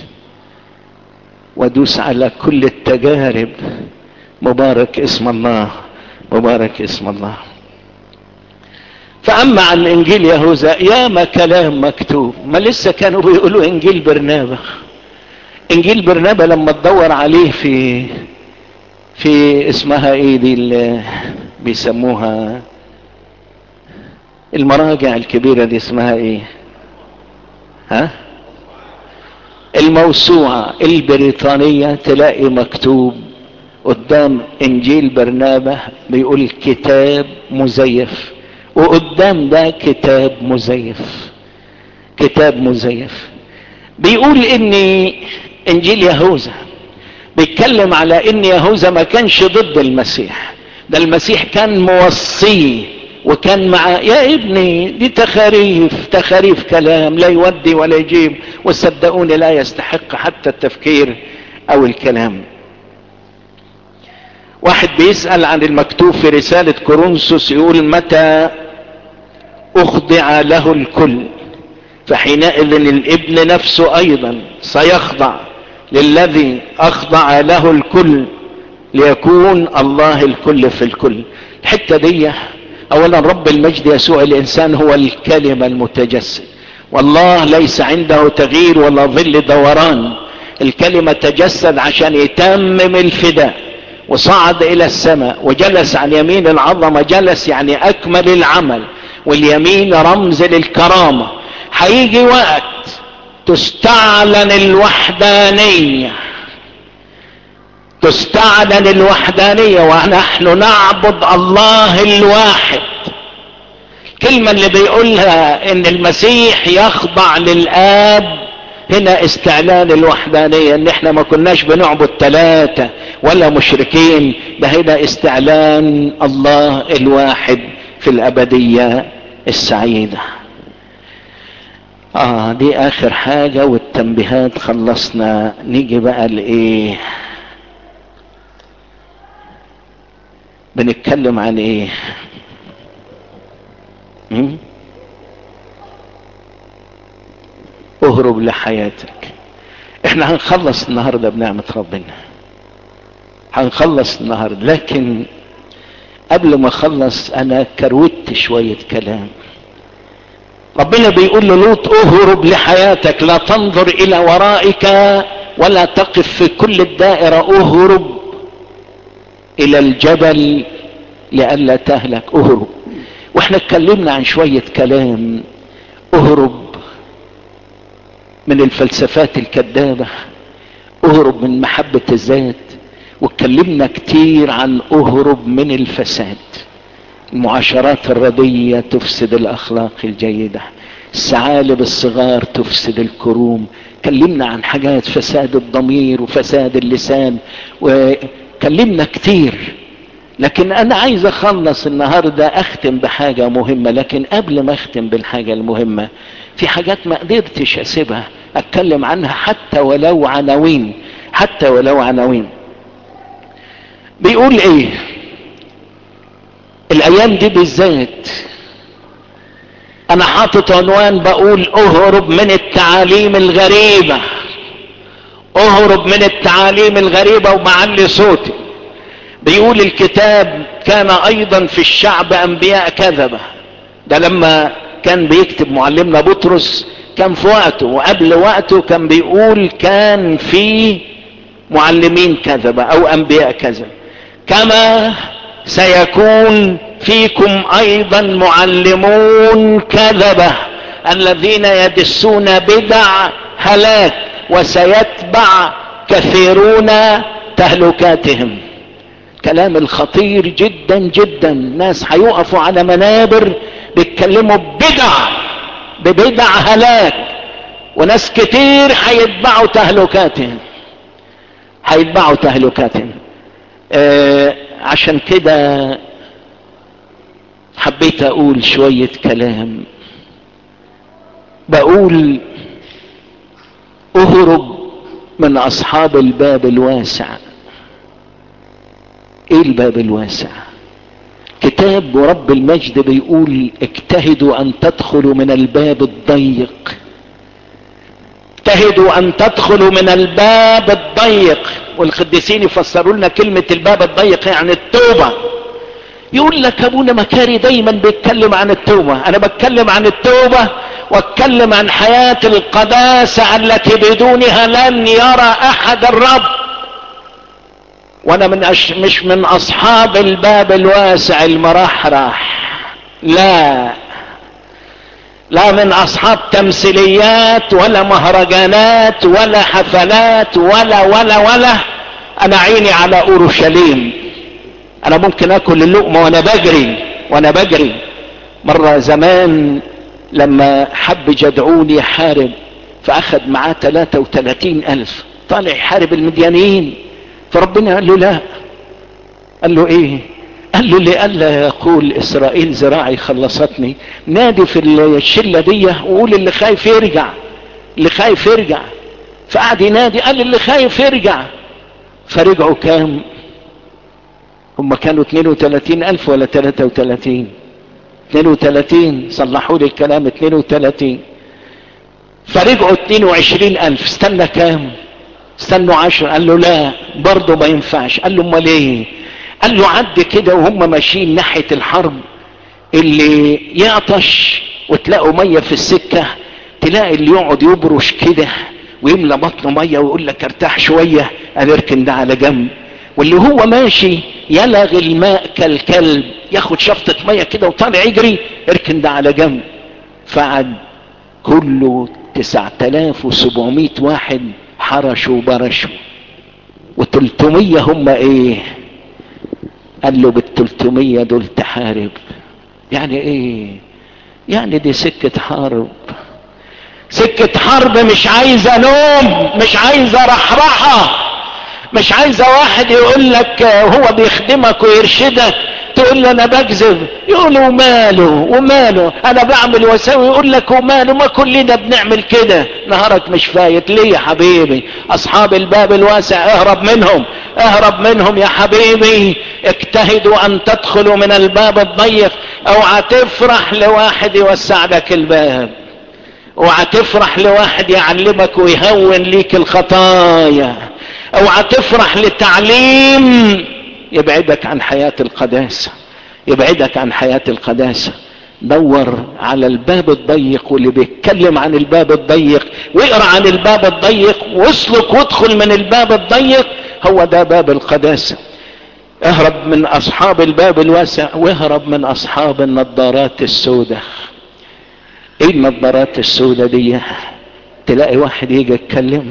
وادوس على كل التجارب مبارك اسم الله مبارك اسم الله فاما عن انجيل يهوذا ياما كلام مكتوب ما لسه كانوا بيقولوا انجيل برنابا انجيل برنابا لما تدور عليه في في اسمها ايه دي اللي بيسموها المراجع الكبيرة دي اسمها ايه ها الموسوعة البريطانية تلاقي مكتوب قدام انجيل برنابة بيقول كتاب مزيف وقدام ده كتاب مزيف كتاب مزيف بيقول ان انجيل يهوذا بيتكلم على ان يهوذا ما كانش ضد المسيح ده المسيح كان موصيه وكان مع يا ابني دي تخاريف تخاريف كلام لا يودي ولا يجيب وصدقوني لا يستحق حتى التفكير او الكلام واحد بيسأل عن المكتوب في رسالة كورنثوس يقول متى اخضع له الكل فحينئذ الابن نفسه ايضا سيخضع للذي اخضع له الكل ليكون الله الكل في الكل الحتة دي اولا رب المجد يسوع الانسان هو الكلمة المتجسد والله ليس عنده تغيير ولا ظل دوران الكلمة تجسد عشان يتمم الفداء وصعد الى السماء وجلس عن يمين العظمة جلس يعني اكمل العمل واليمين رمز للكرامة هيجي وقت تستعلن الوحدانية تستعلن الوحدانية ونحن نعبد الله الواحد الكلمة اللي بيقولها ان المسيح يخضع للآب هنا استعلان الوحدانية ان احنا ما كناش بنعبد ثلاثة ولا مشركين ده هنا استعلان الله الواحد في الابدية السعيدة اه دي اخر حاجة والتنبيهات خلصنا نيجي بقى لايه بنتكلم عن ايه م? اهرب لحياتك احنا هنخلص النهاردة بنعمة ربنا هنخلص النهاردة لكن قبل ما اخلص انا كروت شوية كلام ربنا بيقول للوط اهرب لحياتك لا تنظر الى ورائك ولا تقف في كل الدائرة اهرب الى الجبل لئلا تهلك اهرب واحنا اتكلمنا عن شوية كلام اهرب من الفلسفات الكذابة اهرب من محبة الذات واتكلمنا كتير عن اهرب من الفساد المعاشرات الردية تفسد الاخلاق الجيدة الثعالب الصغار تفسد الكروم كلمنا عن حاجات فساد الضمير وفساد اللسان وكلمنا كتير لكن انا عايز اخلص النهاردة اختم بحاجة مهمة لكن قبل ما اختم بالحاجة المهمة في حاجات ما قدرتش اسيبها اتكلم عنها حتى ولو عناوين حتى ولو عناوين بيقول ايه الايام دي بالذات انا حاطط عنوان بقول اهرب من التعاليم الغريبة اهرب من التعاليم الغريبة ومعلي صوتي بيقول الكتاب كان ايضا في الشعب انبياء كذبة ده لما كان بيكتب معلمنا بطرس كان في وقته وقبل وقته كان بيقول كان في معلمين كذبة او انبياء كذبة كما سيكون فيكم ايضا معلمون كذبة الذين يدسون بدع هلاك وسيتبع كثيرون تهلكاتهم كلام الخطير جدا جدا ناس هيقفوا على منابر بيتكلموا ببدع ببدع هلاك وناس كتير هيتبعوا تهلكاتهم هيتبعوا تهلكاتهم آه عشان كده حبيت اقول شوية كلام بقول اهرب من اصحاب الباب الواسع ايه الباب الواسع كتاب ورب المجد بيقول اجتهدوا ان تدخلوا من الباب الضيق اجتهدوا ان تدخلوا من الباب الضيق والقديسين يفسروا لنا كلمة الباب الضيق يعني التوبة يقول لك ابونا مكاري دايما بيتكلم عن التوبة انا بتكلم عن التوبة واتكلم عن حياة القداسة التي بدونها لن يرى احد الرب وانا من أش... مش من اصحاب الباب الواسع المرحرح لا لا من اصحاب تمثيليات ولا مهرجانات ولا حفلات ولا ولا ولا انا عيني على اورشليم انا ممكن اكل اللقمة وانا بجري وانا بجري مرة زمان لما حب جدعون يحارب فاخذ معاه 33 الف طالع يحارب المديانيين فربنا قال له لا قال له ايه قال له لئلا يقول اسرائيل زراعي خلصتني نادي في الشله دي وقول اللي خايف يرجع اللي خايف يرجع فقعد ينادي قال اللي خايف يرجع فرجعوا كام هم كانوا 32 الف ولا 33 32 صلحوا لي الكلام 32 فرجعوا 22 الف استنى كام استنوا عشر قال له لا برضه ما ينفعش قال له امال ايه قال له عد كده وهم ماشيين ناحية الحرب اللي يعطش وتلاقوا مية في السكة تلاقي اللي يقعد يبرش كده ويملى بطنه مية ويقول لك ارتاح شوية قال اركن ده على جنب واللي هو ماشي يلغ الماء كالكلب ياخد شفطة مية كده وطالع يجري اركن ده على جنب فقعد كله تسعة الاف وسبعمائة واحد حرشوا وبرشوا وتلتمية هم ايه قال له بالتلتمية دول تحارب يعني ايه يعني دي سكة حرب سكة حرب مش عايزة نوم مش عايزة رحرحة مش عايزة واحد يقول لك هو بيخدمك ويرشدك تقول له انا بكذب يقول وماله وماله انا بعمل واسوي يقول لك وماله ما كلنا بنعمل كده نهارك مش فايت ليه يا حبيبي اصحاب الباب الواسع اهرب منهم اهرب منهم يا حبيبي اجتهدوا ان تدخلوا من الباب الضيق اوعى تفرح لواحد يوسع لك الباب اوعى تفرح لواحد يعلمك ويهون ليك الخطايا اوعى تفرح لتعليم يبعدك عن حياة القداسة يبعدك عن حياة القداسة دور على الباب الضيق واللي بيتكلم عن الباب الضيق واقرا عن الباب الضيق واسلك وادخل من الباب الضيق هو ده باب القداسة اهرب من اصحاب الباب الواسع واهرب من اصحاب النظارات السوداء ايه النظارات السوداء دي تلاقي واحد يجي يتكلم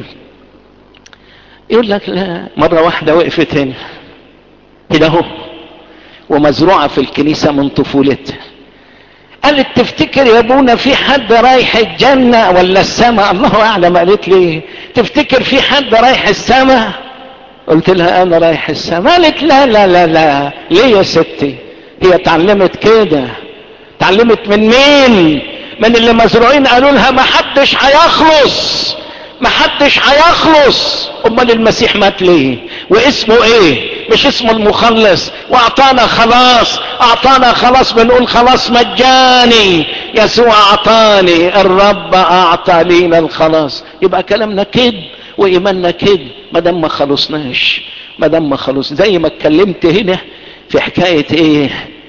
يقول لك لا مرة واحدة وقفت هنا كده اهو ومزروعة في الكنيسة من طفولتها قالت تفتكر يا ابونا في حد رايح الجنة ولا السماء الله اعلم قالت لي تفتكر في حد رايح السماء قلت لها انا رايح السماء قالت لا لا لا لا ليه يا ستي هي اتعلمت كده اتعلمت من مين من اللي مزروعين قالوا لها ما حدش هيخلص ما حدش هيخلص امال المسيح مات ليه واسمه ايه مش اسمه المخلص واعطانا خلاص اعطانا خلاص بنقول خلاص مجاني يسوع اعطاني الرب اعطى لينا الخلاص يبقى كلامنا كذب وايماننا كذب ما دام ما خلصناش ما دام ما خلص زي ما اتكلمت هنا في حكايه ايه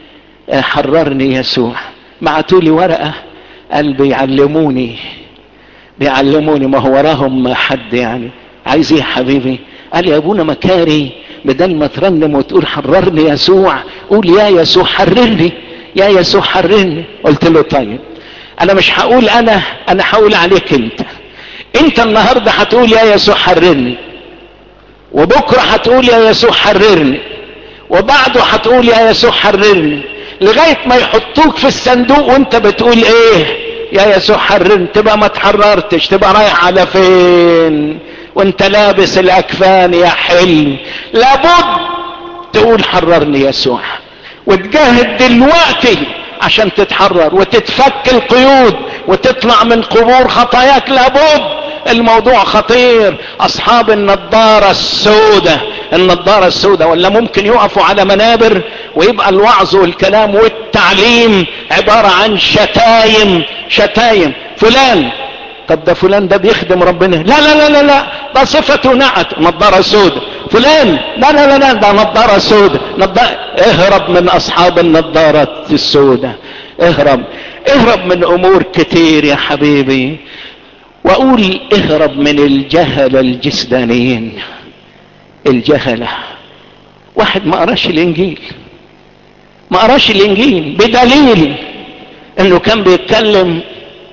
حررني يسوع بعتوا لي ورقه قال بيعلموني بيعلموني ما هو وراهم حد يعني عايز ايه يا حبيبي قال يا ابونا مكاري بدل ما ترنم وتقول حررني يسوع قول يا يسوع حررني يا يسوع حررني قلت له طيب انا مش هقول انا انا هقول عليك انت انت النهارده هتقول يا يسوع حررني وبكره هتقول يا يسوع حررني وبعده هتقول يا يسوع حررني لغايه ما يحطوك في الصندوق وانت بتقول ايه يا يسوع حررني تبقى ما تحررتش تبقى رايح على فين وانت لابس الاكفان يا حلم لابد تقول حررني يسوع وتجاهد دلوقتي عشان تتحرر وتتفك القيود وتطلع من قبور خطاياك لابد الموضوع خطير اصحاب النضارة السوداء النضارة السوداء ولا ممكن يقفوا على منابر ويبقى الوعظ والكلام والتعليم عبارة عن شتايم شتايم فلان طب ده فلان ده بيخدم ربنا لا لا لا لا لا ده صفته نعت نضارة سوداء فلان لا لا لا لا ده نضارة سوداء نضارة اهرب من اصحاب النضارة السوداء اهرب اهرب من امور كتير يا حبيبي واقول اهرب من الجهل الجسدانيين الجهلة واحد ما قراش الانجيل ما قراش الانجيل بدليل انه كان بيتكلم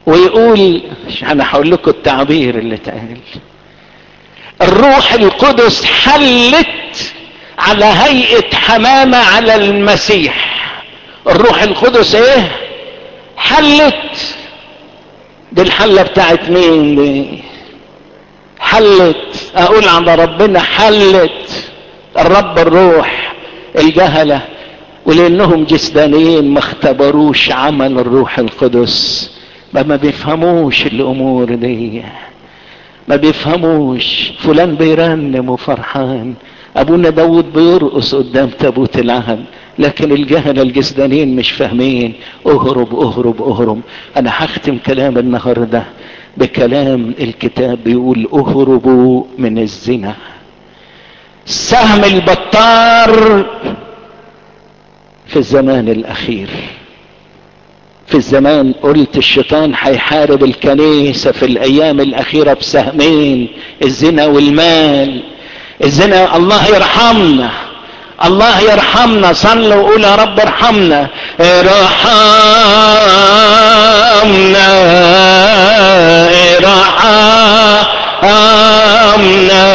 ويقول انا هقول لكم التعبير اللي اتقال الروح القدس حلت على هيئة حمامة على المسيح الروح القدس ايه حلت دي الحلة بتاعت مين دي حلت اقول على ربنا حلت الرب الروح الجهلة ولانهم جسدانيين ما اختبروش عمل الروح القدس ما بيفهموش الامور دي ما بيفهموش فلان بيرنم وفرحان ابونا داود بيرقص قدام تابوت العهد لكن الجهل الجسدانيين مش فاهمين اهرب اهرب اهرب انا هختم كلام النهارده بكلام الكتاب بيقول اهربوا من الزنا سهم البطار في الزمان الاخير في الزمان قلت الشيطان هيحارب الكنيسة في الايام الاخيرة بسهمين الزنا والمال الزنا الله يرحمنا الله يرحمنا صلوا وقول يا رب ارحمنا ارحمنا ارحمنا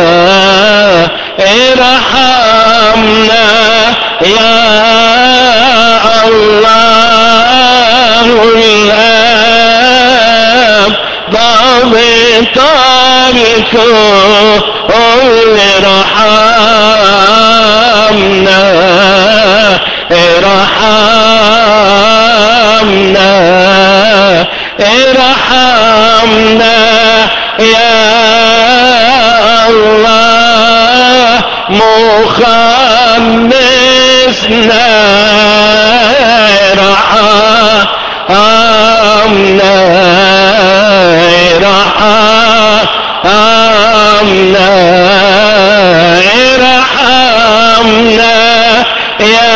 ارحمنا يا الله الآب ضابط الكل ارحمنا ارحمنا ارحمنا يا الله مخلصنا ارحمنا ارحمنا ارحمنا يا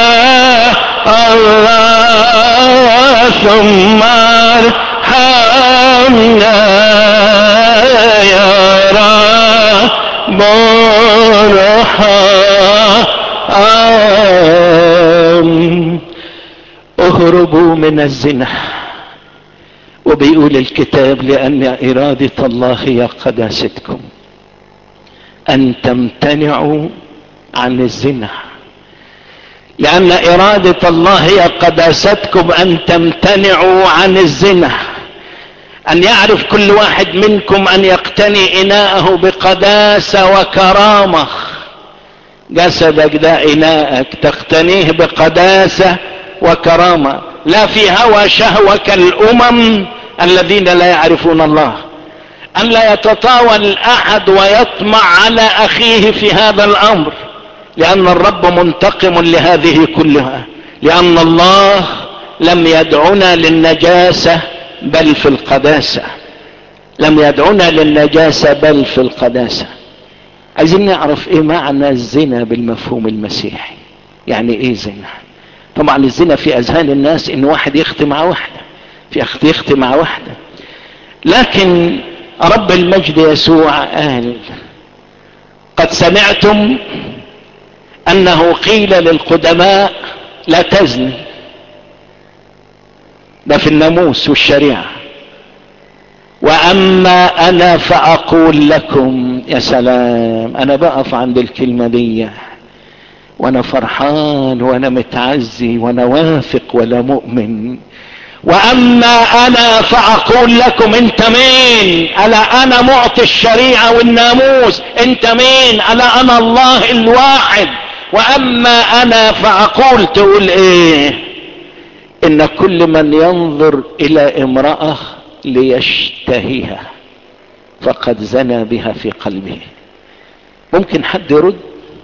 الله ثم ارحمنا يا رب ارحم اهربوا من الزنا وبيقول الكتاب لان ارادة الله هي قداستكم ان تمتنعوا عن الزنا لان ارادة الله هي قداستكم ان تمتنعوا عن الزنا ان يعرف كل واحد منكم ان يقتني اناءه بقداسة وكرامة جسدك ده اناءك تقتنيه بقداسة وكرامة لا في هوى شهوة كالامم الذين لا يعرفون الله ان لا يتطاول احد ويطمع على اخيه في هذا الامر لان الرب منتقم لهذه كلها لان الله لم يدعنا للنجاسة بل في القداسة لم يدعنا للنجاسة بل في القداسة عايزين نعرف ايه معنى الزنا بالمفهوم المسيحي يعني ايه زنا طبعا الزنا في اذهان الناس ان واحد يختم مع واحدة في اخت يختم مع واحدة لكن رب المجد يسوع قال قد سمعتم انه قيل للقدماء لا تزني ده في الناموس والشريعة واما انا فاقول لكم يا سلام انا بقف عند الكلمة دي وانا فرحان وانا متعزي وانا واثق ولا مؤمن واما انا فاقول لكم انت مين الا انا معطي الشريعة والناموس انت مين الا انا الله الواحد واما انا فاقول تقول ايه ان كل من ينظر الى امرأة ليشتهيها فقد زنى بها في قلبه ممكن حد يرد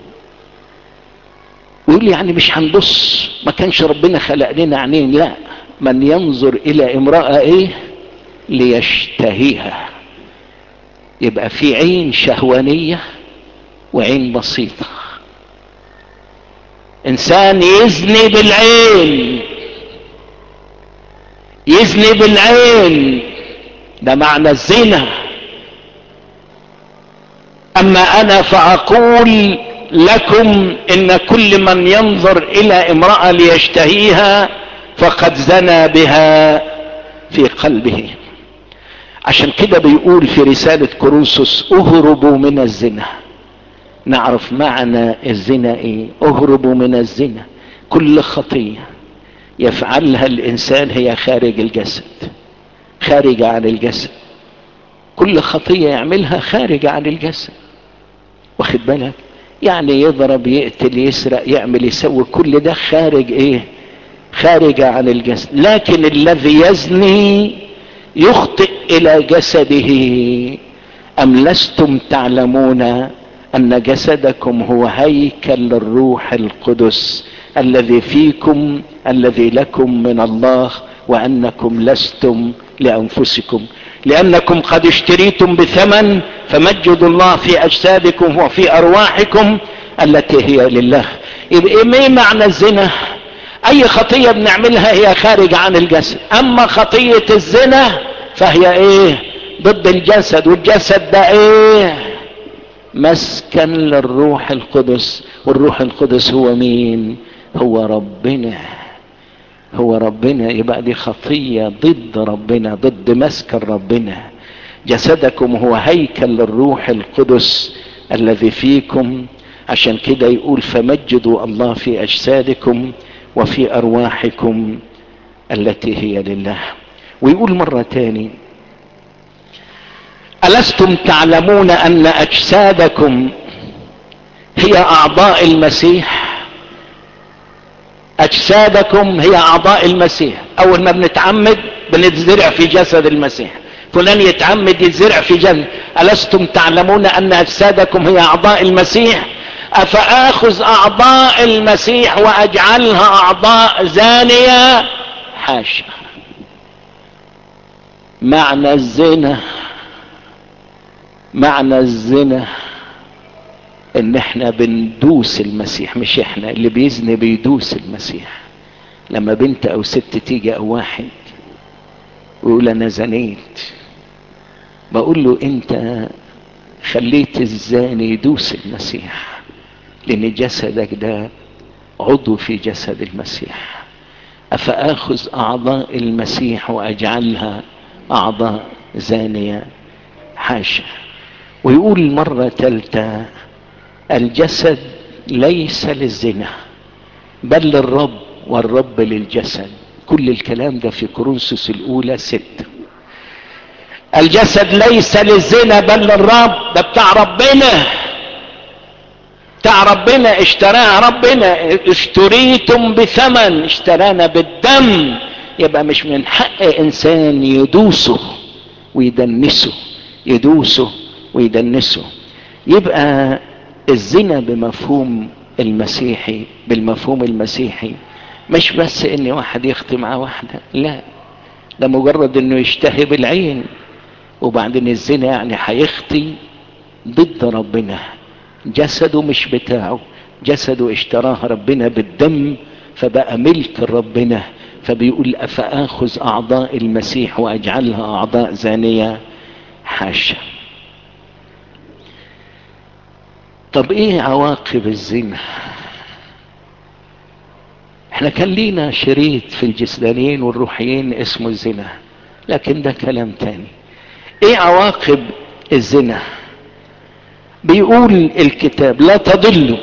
ويقول يعني مش هنبص ما كانش ربنا خلق لنا عينين لا من ينظر الى امرأة ايه ليشتهيها يبقى في عين شهوانية وعين بسيطة انسان يزني بالعين يزني بالعين ده معنى الزنا اما انا فاقول لكم ان كل من ينظر الى امرأة ليشتهيها فقد زنى بها في قلبه عشان كده بيقول في رسالة كورنثوس اهربوا من الزنا نعرف معنى الزنا ايه اهربوا من الزنا كل خطية يفعلها الانسان هي خارج الجسد خارجة عن الجسد كل خطية يعملها خارجة عن الجسد واخد بالك يعني يضرب يقتل يسرق يعمل يسوي كل ده خارج ايه خارج عن الجسد لكن الذي يزني يخطئ الى جسده ام لستم تعلمون ان جسدكم هو هيكل للروح القدس الذي فيكم الذي لكم من الله وانكم لستم لانفسكم لانكم قد اشتريتم بثمن فمجدوا الله في اجسادكم وفي ارواحكم التي هي لله يبقى ايه معنى الزنا اي خطية بنعملها هي خارج عن الجسد اما خطية الزنا فهي ايه ضد الجسد والجسد ده ايه مسكن للروح القدس والروح القدس هو مين هو ربنا هو ربنا يبقى دي خطية ضد ربنا ضد مسكن ربنا جسدكم هو هيكل للروح القدس الذي فيكم عشان كده يقول فمجدوا الله في اجسادكم وفي ارواحكم التي هي لله ويقول مرة تاني ألستم تعلمون أن أجسادكم هي أعضاء المسيح أجسادكم هي أعضاء المسيح أول ما بنتعمد بنتزرع في جسد المسيح فلان يتعمد يتزرع في جنة ألستم تعلمون أن أجسادكم هي أعضاء المسيح أفآخذ أعضاء المسيح وأجعلها أعضاء زانية حاشا معنى الزنا معنى الزنا ان احنا بندوس المسيح مش احنا اللي بيزني بيدوس المسيح لما بنت او ست تيجي او واحد ويقول انا زنيت بقول له انت خليت الزاني يدوس المسيح لان جسدك ده عضو في جسد المسيح افاخذ اعضاء المسيح واجعلها اعضاء زانية حاشا ويقول مرة ثالثة الجسد ليس للزنا بل للرب والرب للجسد كل الكلام ده في كورنثوس الاولى ستة الجسد ليس للزنا بل للرب ده بتاع ربنا بتاع ربنا اشتراه ربنا اشتريتم بثمن اشترانا بالدم يبقى مش من حق انسان يدوسه ويدنسه يدوسه ويدنسه يبقى الزنا بمفهوم المسيحي بالمفهوم المسيحي مش بس ان واحد يخطي مع واحدة لا ده مجرد انه يشتهي بالعين وبعدين الزنا يعني هيخطي ضد ربنا جسده مش بتاعه جسده اشتراه ربنا بالدم فبقى ملك ربنا فبيقول افاخذ اعضاء المسيح واجعلها اعضاء زانية حاشا طب ايه عواقب الزنا احنا كان لينا شريط في الجسدانيين والروحيين اسمه الزنا لكن ده كلام تاني ايه عواقب الزنا بيقول الكتاب لا تضلوا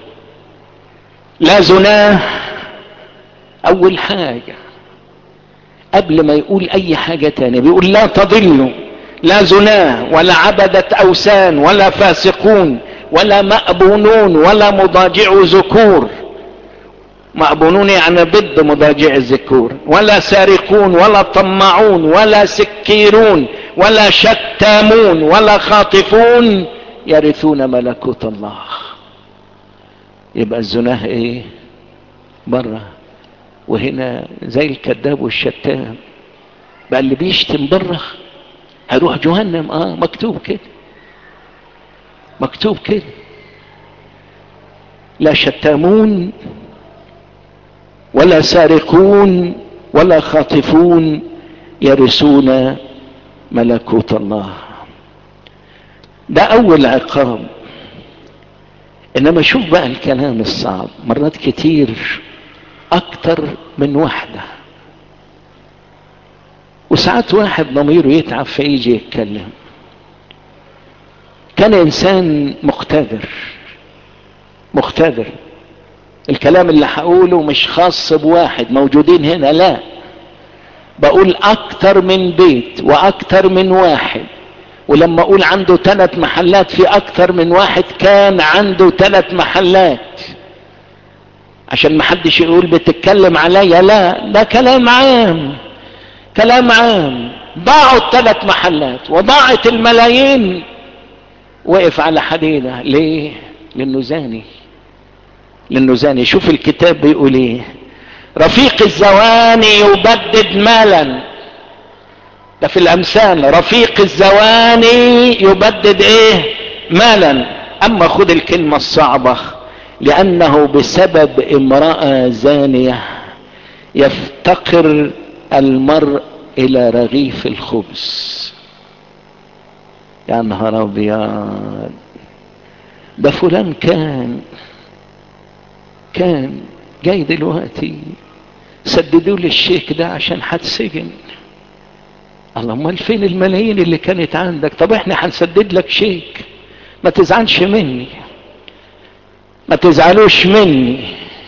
لا زناه اول حاجة قبل ما يقول اي حاجة تانية بيقول لا تضلوا لا زناه ولا عبدة اوثان ولا فاسقون ولا مأبونون ولا مضاجع ذكور مأبونون يعني ضد مضاجع الذكور ولا سارقون ولا طمعون ولا سكيرون ولا شتامون ولا خاطفون يرثون ملكوت الله يبقى الزناه ايه بره وهنا زي الكذاب والشتام بقى اللي بيشتم بره هيروح جهنم اه مكتوب كده مكتوب كده لا شتامون ولا سارقون ولا خاطفون يرثون ملكوت الله ده اول عقاب انما شوف بقى الكلام الصعب مرات كتير اكتر من واحدة وساعات واحد ضميره يتعب فيجي يتكلم كان انسان مقتدر مقتدر الكلام اللي هقوله مش خاص بواحد موجودين هنا لا بقول اكتر من بيت واكتر من واحد ولما اقول عنده ثلاث محلات في اكتر من واحد كان عنده ثلاث محلات عشان ما حدش يقول بتتكلم عليا لا ده كلام عام كلام عام ضاعوا الثلاث محلات وضاعت الملايين وقف على حديدة ليه لانه زاني لانه زاني شوف الكتاب بيقول ايه رفيق الزواني يبدد مالا ده في الامثال رفيق الزواني يبدد ايه مالا اما خد الكلمة الصعبة لانه بسبب امرأة زانية يفتقر المرء الى رغيف الخبز يا نهار ابيض ده فلان كان كان جاي دلوقتي سددوا لي الشيك ده عشان هتسجن الله امال فين الملايين اللي كانت عندك طب احنا هنسدد لك شيك ما تزعلش مني ما تزعلوش مني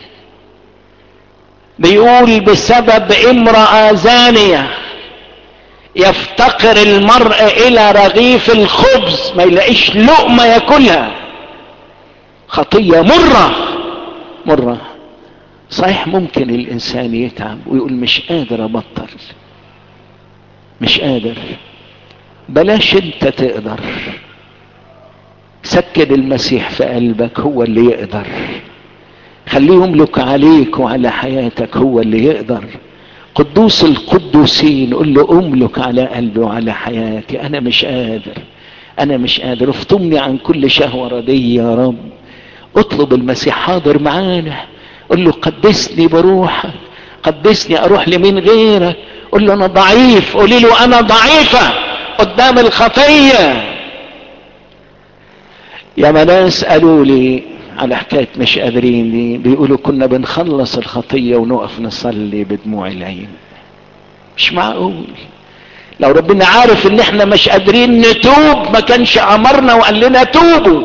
بيقول بسبب امرأة زانية يفتقر المرء الى رغيف الخبز ما يلاقيش لقمة ياكلها خطية مرة مرة صحيح ممكن الانسان يتعب ويقول مش قادر ابطل مش قادر بلاش انت تقدر سكن المسيح في قلبك هو اللي يقدر خليه يملك عليك وعلى حياتك هو اللي يقدر قدوس القدوسين قل له املك على قلبي وعلى حياتي انا مش قادر انا مش قادر افطمني عن كل شهوة ردية يا رب اطلب المسيح حاضر معانا قل له قدسني بروحك قدسني اروح لمين غيرك قل له انا ضعيف قولي له انا ضعيفة قدام الخطية يا ناس قالوا لي على حكاية مش قادرين دي بيقولوا كنا بنخلص الخطية ونقف نصلي بدموع العين مش معقول لو ربنا عارف ان احنا مش قادرين نتوب ما كانش امرنا وقال لنا توبوا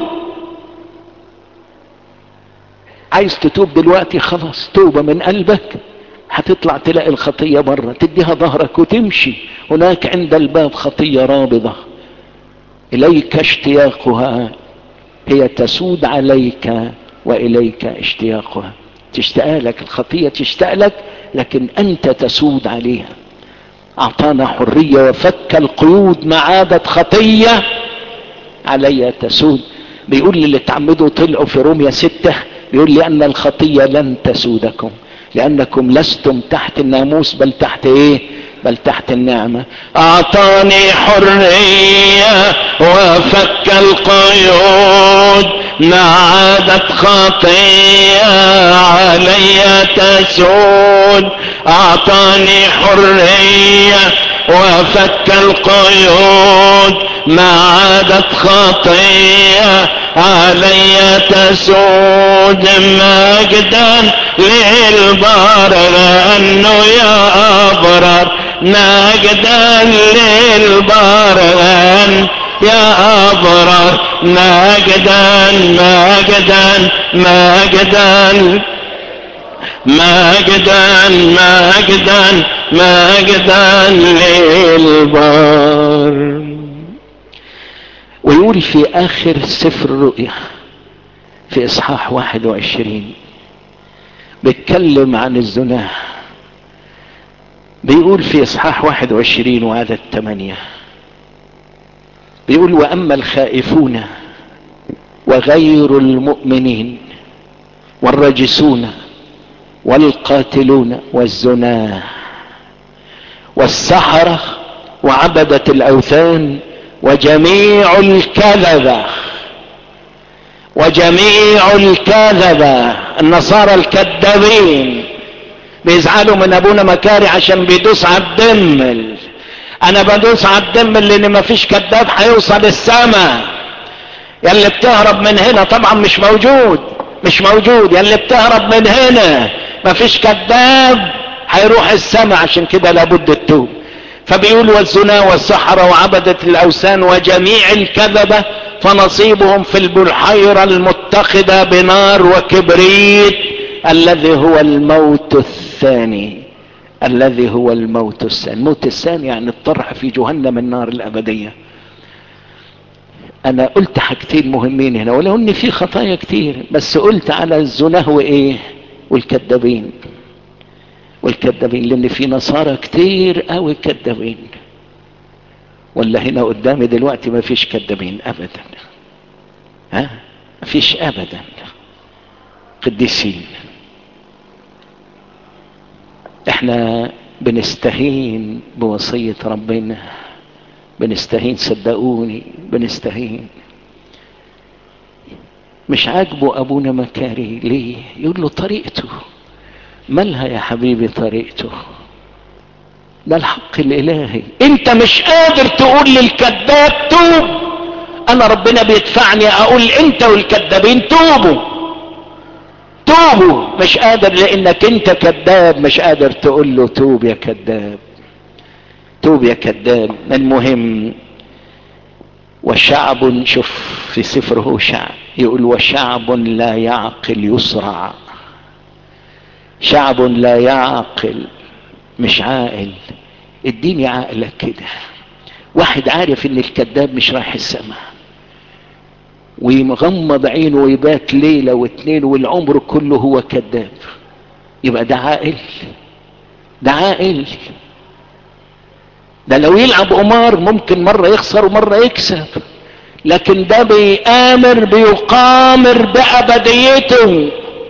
عايز تتوب دلوقتي خلاص توبة من قلبك هتطلع تلاقي الخطية بره تديها ظهرك وتمشي هناك عند الباب خطية رابضة اليك اشتياقها هي تسود عليك واليك اشتياقها تشتاق لك الخطيه تشتاق لك لكن انت تسود عليها اعطانا حريه وفك القيود ما عادت خطيه علي تسود بيقول للي تعمدوا طلعوا في روميا ستة بيقول لأن الخطية لن تسودكم لأنكم لستم تحت الناموس بل تحت إيه بل تحت النعمة أعطاني حرية وفك القيود ما عادت خطية علي تسود أعطاني حرية وفك القيود ما عادت خطية علي تسود مجدا للبر لأنه يا أبرر مجدا للبر يا أبرر مجدا مجدا مجدا مجدا مجدا مجدا للبر ويقول في اخر سفر الرؤيا في اصحاح واحد وعشرين بيتكلم عن الزنا بيقول في اصحاح واحد وعشرين وعدد ثمانية بيقول واما الخائفون وغير المؤمنين والرجسون والقاتلون والزنا والسحرة وعبدة الاوثان وجميع الكذبة وجميع الكذبة النصارى الكذابين بيزعلوا من ابونا مكاري عشان بيدوس على الدم انا بدوس على الدم لان مفيش كذاب هيوصل السماء يلي بتهرب من هنا طبعا مش موجود مش موجود يلي بتهرب من هنا مفيش كذاب هيروح السماء عشان كده لابد التوب فبيقول والزنا والسحرة وعبدة الاوثان وجميع الكذبة فنصيبهم في البحيرة المتخذة بنار وكبريت الذي هو الموت الثاني الذي هو الموت الثاني الموت الثاني يعني الطرح في جهنم النار الابدية انا قلت حاجتين مهمين هنا ولو ان في خطايا كتير بس قلت على الزنا وايه والكذابين والكذابين لان في نصارى كتير قوي كذابين ولا هنا قدامي دلوقتي ما فيش كذابين ابدا ها ما فيش ابدا قديسين احنا بنستهين بوصية ربنا بنستهين صدقوني بنستهين مش عاجبه ابونا مكاري ليه يقول له طريقته مالها يا حبيبي طريقته ده الحق الالهي انت مش قادر تقول للكذاب توب انا ربنا بيدفعني اقول انت والكذابين توبوا توبوا مش قادر لانك انت كذاب مش قادر تقول له توب يا كذاب توب يا كذاب المهم وشعب شوف في سفره شعب يقول وشعب لا يعقل يسرع شعب لا يعقل مش عاقل اديني عقلك كده واحد عارف ان الكذاب مش رايح السماء ويغمض عينه ويبات ليلة واتنين والعمر كله هو كذاب يبقى ده عاقل ده عاقل ده لو يلعب قمار ممكن مرة يخسر ومرة يكسب لكن ده بيآمر بيقامر بأبديته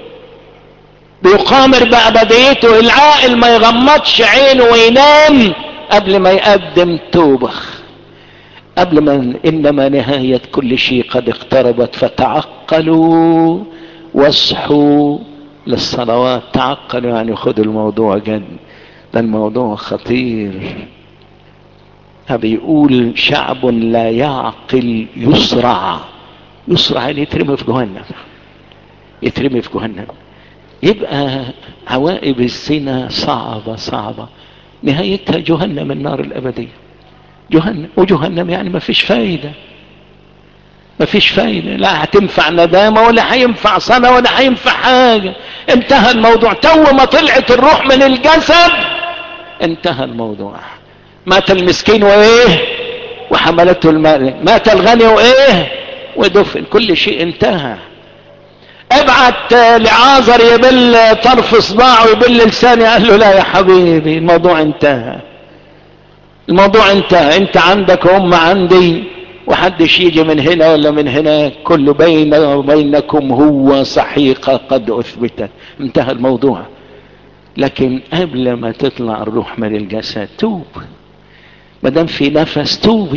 بيقامر بأبديته العاقل ما يغمضش عينه وينام قبل ما يقدم توبة قبل ما إنما نهاية كل شيء قد اقتربت فتعقلوا واصحوا للصلوات تعقلوا يعني خدوا الموضوع جد ده الموضوع خطير بيقول شعب لا يعقل يسرع يسرع يعني يترمي في جهنم يترمي في جهنم يبقى عوائب الزنا صعبة صعبة نهايتها جهنم النار الأبدية جهنم وجهنم يعني ما فيش فايدة ما فيش فايدة لا هتنفع ندامة ولا هينفع صلاة ولا هينفع حاجة انتهى الموضوع تو ما طلعت الروح من الجسد انتهى الموضوع مات المسكين وايه وحملته الماء مات الغني وايه ودفن كل شيء انتهى ابعت لعازر يبل طرف صباعه ويبل لساني قال له لا يا حبيبي الموضوع انتهى الموضوع انتهى انت عندك وهم عندي وحدش يجي من هنا ولا من هنا كل بين وبينكم هو صحيقة قد اثبتت انتهى الموضوع لكن قبل ما تطلع الروح من الجسد توب ما دام في نفس توبي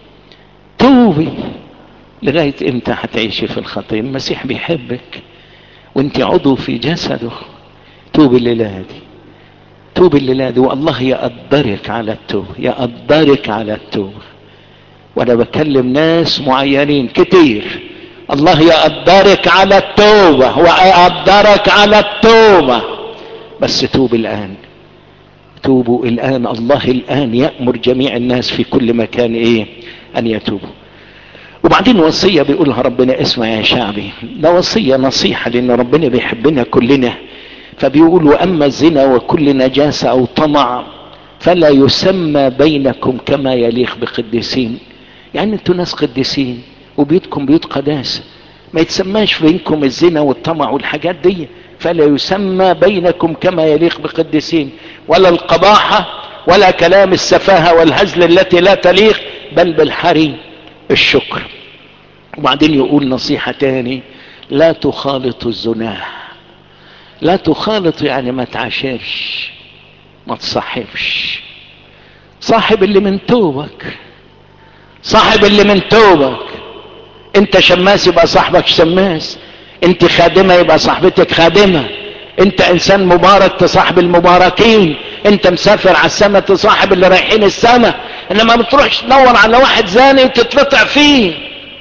توبي لغاية امتى هتعيشي في الخطية المسيح بيحبك وانت عضو في جسده توبي الليلة دي توبي الليلة دي والله يقدرك على التوبة يقدرك على التوبة وانا بكلم ناس معينين كتير الله يقدرك على التوبة ويقدرك على التوبة بس توب الآن توبوا الآن الله الآن يأمر جميع الناس في كل مكان إيه أن يتوبوا وبعدين وصية بيقولها ربنا اسمع يا شعبي ده وصية نصيحة لأن ربنا بيحبنا كلنا فبيقول وأما الزنا وكل نجاسة أو طمع فلا يسمى بينكم كما يليق بقديسين يعني انتوا ناس قديسين وبيوتكم بيوت قداسة ما يتسماش بينكم الزنا والطمع والحاجات دي فلا يسمى بينكم كما يليق بقديسين ولا القباحة ولا كلام السفاهة والهزل التي لا تليق بل بالحري الشكر وبعدين يقول نصيحة تاني لا تخالط الزنا لا تخالط يعني ما تعاشرش ما تصاحبش صاحب اللي من توبك صاحب اللي من توبك انت شماس يبقى صاحبك شماس انت خادمة يبقى صاحبتك خادمة انت انسان مبارك تصاحب المباركين انت مسافر على السماء تصاحب اللي رايحين السماء انما ما بتروحش تدور على واحد زاني وتتلطع فيه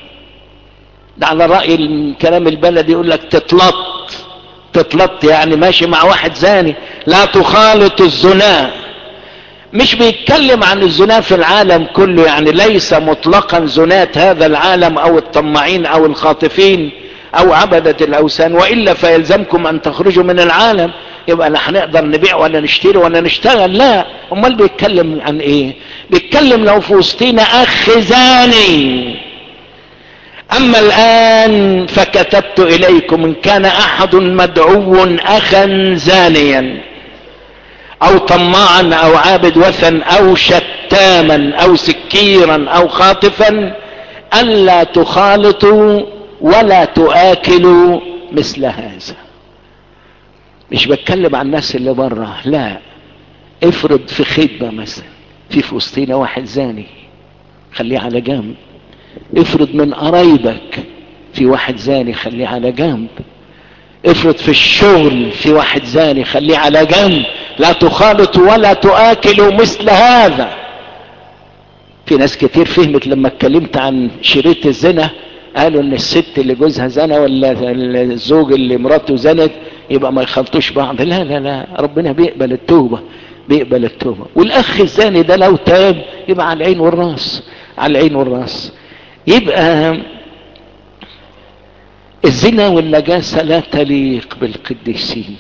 ده على رأي الكلام البلدي يقول لك تتلط تتلط يعني ماشي مع واحد زاني لا تخالط الزنا مش بيتكلم عن الزنا في العالم كله يعني ليس مطلقا زنات هذا العالم او الطماعين او الخاطفين او عبدة الاوثان والا فيلزمكم ان تخرجوا من العالم يبقى لا هنقدر نبيع ولا نشتري ولا نشتغل لا امال بيتكلم عن ايه بيتكلم لو في وسطينا اخ زاني اما الان فكتبت اليكم ان كان احد مدعو اخا زانيا او طماعا او عابد وثن او شتاما او سكيرا او خاطفا الا تخالطوا ولا تآكلوا مثل هذا مش بتكلم عن الناس اللي بره لا افرض في خدمة مثلا في في وسطينا واحد زاني خليه على جنب افرض من قرايبك في واحد زاني خليه على جنب افرض في الشغل في واحد زاني خليه على جنب لا تخالطوا ولا تآكلوا مثل هذا في ناس كتير فهمت لما اتكلمت عن شريط الزنا قالوا ان الست اللي جوزها زنا ولا الزوج اللي مراته زنت يبقى ما يخلطوش بعض لا لا لا ربنا بيقبل التوبة بيقبل التوبة والاخ الزاني ده لو تاب يبقى على العين والراس على العين والراس يبقى الزنا والنجاسة لا تليق بالقديسين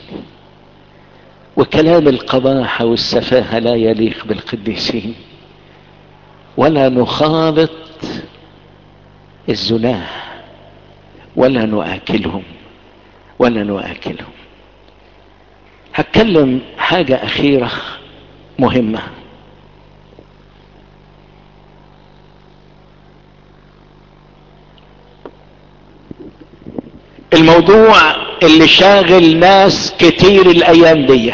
وكلام القباحة والسفاهة لا يليق بالقديسين ولا نخالط الزناه ولا نؤكلهم ولا نؤكلهم هتكلم حاجة أخيرة مهمة الموضوع اللي شاغل ناس كتير الأيام دي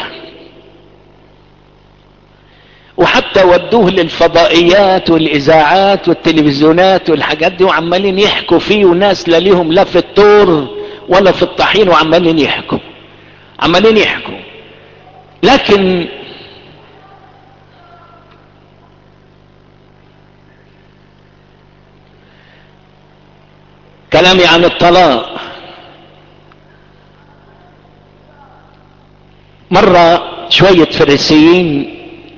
وحتى ودوه للفضائيات والاذاعات والتلفزيونات والحاجات دي وعمالين يحكوا فيه وناس لا ليهم لا في التور ولا في الطحين وعمالين يحكوا عمالين يحكوا لكن كلامي عن الطلاق مرة شوية فريسيين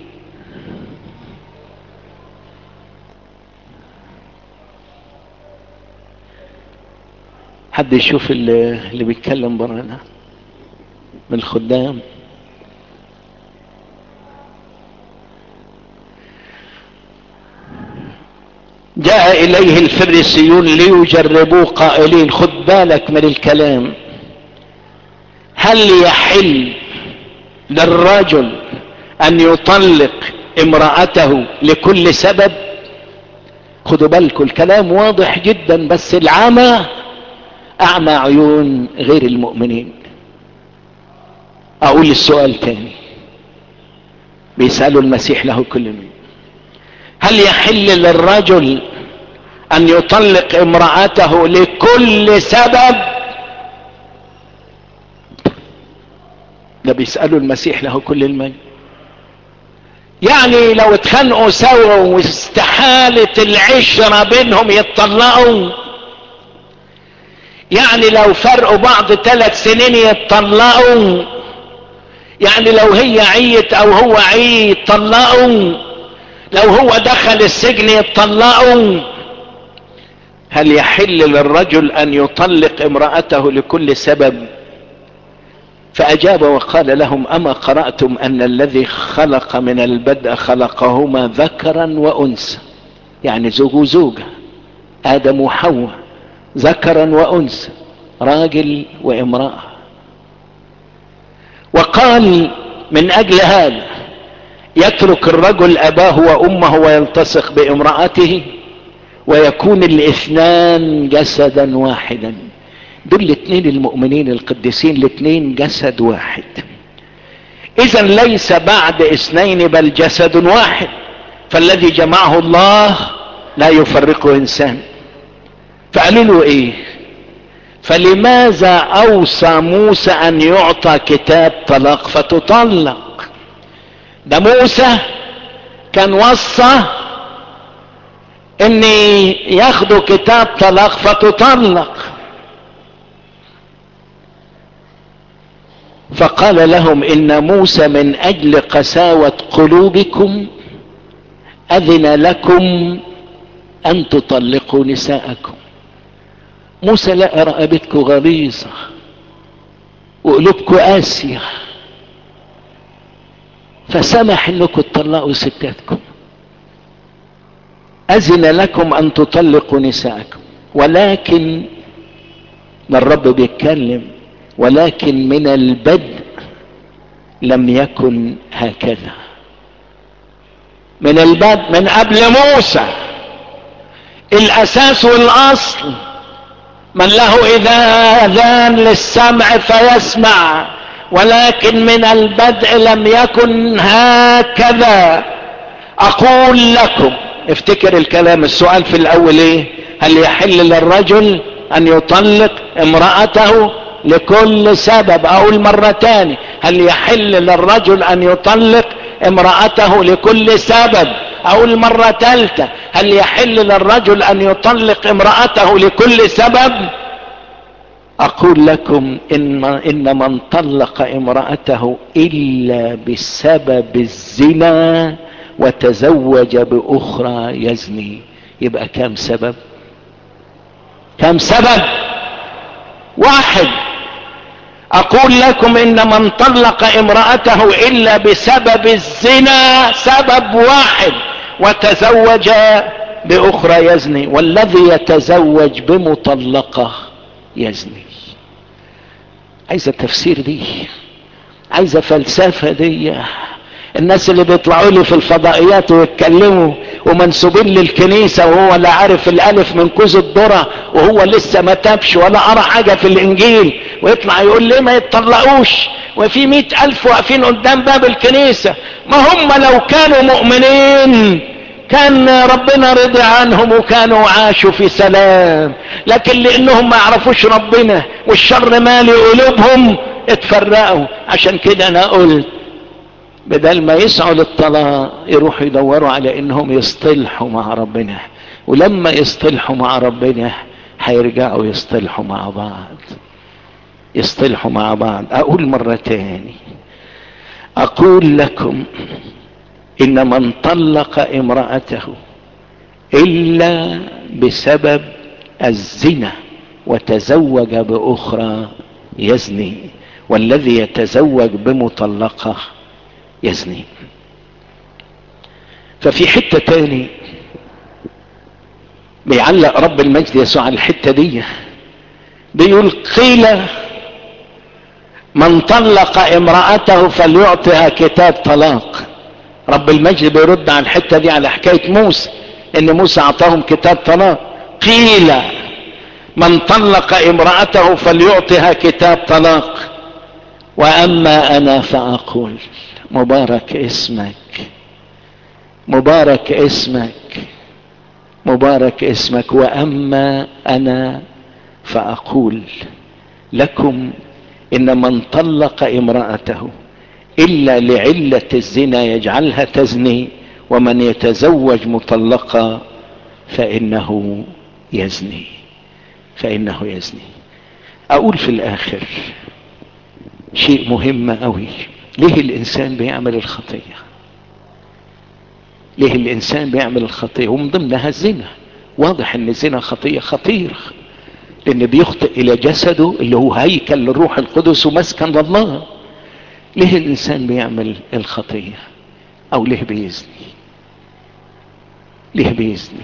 حد يشوف اللي, اللي بيتكلم بره ده من الخدام جاء اليه الفريسيون ليجربوه قائلين خد بالك من الكلام هل يحل للرجل ان يطلق امرأته لكل سبب خدوا بالكم الكلام واضح جدا بس العمى اعمى عيون غير المؤمنين اقول السؤال تاني بيسألوا المسيح له كل من هل يحل للرجل ان يطلق امرأته لكل سبب ده بيسألوا المسيح له كل المجد يعني لو اتخانقوا سوا واستحالت العشرة بينهم يتطلقوا يعني لو فرقوا بعض ثلاث سنين يتطلقوا يعني لو هي عيت او هو عي يتطلقوا لو هو دخل السجن يتطلقوا هل يحل للرجل ان يطلق امرأته لكل سبب فاجاب وقال لهم اما قرأتم ان الذي خلق من البدء خلقهما ذكرا وانثى يعني زوج وزوجة ادم وحواء ذكرا وانثى راجل وامرأة وقال من اجل هذا يترك الرجل اباه وامه ويلتصق بامرأته ويكون الاثنان جسدا واحدا دول الاثنين المؤمنين القديسين الاثنين جسد واحد اذا ليس بعد اثنين بل جسد واحد فالذي جمعه الله لا يفرقه انسان فقالوا له ايه فلماذا اوصى موسى ان يعطى كتاب طلاق فتطلق ده موسى كان وصى ان ياخدوا كتاب طلاق فتطلق فقال لهم ان موسى من اجل قساوة قلوبكم اذن لكم ان تطلقوا نساءكم موسى لقى رقبتكم غليظة وقلوبكم قاسية فسمح انكم تطلقوا ستاتكم اذن لكم ان تطلقوا نساءكم ولكن ما الرب بيتكلم ولكن من البدء لم يكن هكذا من البدء من قبل موسى الاساس والاصل من له اذا اذان للسمع فيسمع ولكن من البدء لم يكن هكذا اقول لكم افتكر الكلام السؤال في الاول ايه هل يحل للرجل ان يطلق امرأته لكل سبب اقول مرة تاني هل يحل للرجل ان يطلق امرأته لكل سبب اقول مرة ثالثة هل يحل للرجل ان يطلق امرأته لكل سبب اقول لكم ان ان من طلق امرأته الا بسبب الزنا وتزوج باخرى يزني يبقى كم سبب كم سبب واحد اقول لكم ان من طلق امرأته الا بسبب الزنا سبب واحد وتزوج باخرى يزني والذي يتزوج بمطلقة يزني عايزة تفسير دي عايزة فلسفة دي الناس اللي بيطلعوا لي في الفضائيات ويتكلموا ومنسوبين للكنيسة وهو لا عارف الالف من كوز الذرة وهو لسه ما تابش ولا قرا حاجة في الانجيل ويطلع يقول ليه ما يتطلقوش وفي مئة الف واقفين قدام باب الكنيسة ما هم لو كانوا مؤمنين كان ربنا رضي عنهم وكانوا عاشوا في سلام لكن لانهم ما يعرفوش ربنا والشر مالي قلوبهم اتفرقوا عشان كده انا قلت بدل ما يسعوا للطلاق يروحوا يدوروا على انهم يصطلحوا مع ربنا ولما يصطلحوا مع ربنا هيرجعوا يصطلحوا مع بعض يصطلحوا مع بعض اقول مرة تاني اقول لكم ان من طلق امرأته الا بسبب الزنا وتزوج باخرى يزني والذي يتزوج بمطلقة يزني ففي حتة تاني بيعلق رب المجد يسوع على الحتة دي بيقول قيل من طلق امرأته فليعطها كتاب طلاق رب المجد بيرد على الحتة دي على حكاية موسى ان موسى اعطاهم كتاب طلاق قيل من طلق امرأته فليعطها كتاب طلاق واما انا فاقول مبارك اسمك مبارك اسمك مبارك اسمك واما انا فاقول لكم ان من طلق امرأته الا لعلة الزنا يجعلها تزني ومن يتزوج مطلقة فانه يزني فانه يزني اقول في الاخر شيء مهم قوي ليه الانسان بيعمل الخطية ليه الانسان بيعمل الخطية ومن ضمنها الزنا واضح ان الزنا خطية خطيرة لان بيخطئ الى جسده اللي هو هيكل للروح القدس ومسكن لله ليه الانسان بيعمل الخطية او ليه بيزني ليه بيزني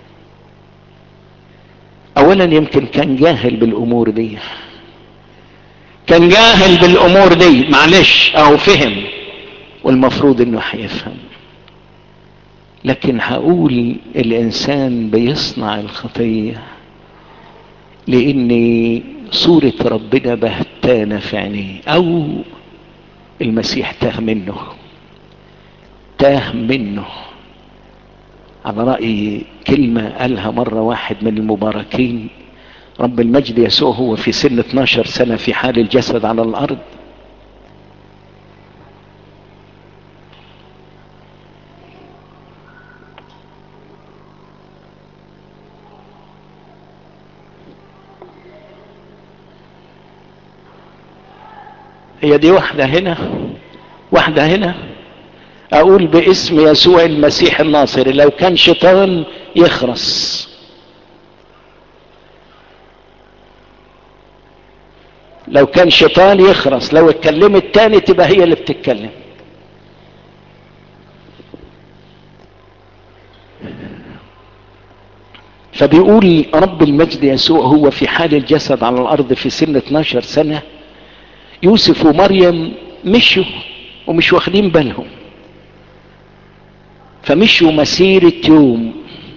اولا يمكن كان جاهل بالامور دي كان جاهل بالامور دي معلش او فهم والمفروض انه هيفهم لكن هقول الانسان بيصنع الخطية لان صورة ربنا بهتانة في عينيه او المسيح تاه منه تاه منه على رأي كلمة قالها مرة واحد من المباركين رب المجد يسوع هو في سن 12 سنة في حال الجسد على الأرض هي دي واحدة هنا واحدة هنا اقول باسم يسوع المسيح الناصري لو كان شيطان يخرس لو كان شيطان يخرس لو اتكلمت تاني تبقى هي اللي بتتكلم فبيقول رب المجد يسوع هو في حال الجسد على الارض في سن 12 سنة يوسف ومريم مشوا ومش واخدين بالهم فمشوا مسيرة يوم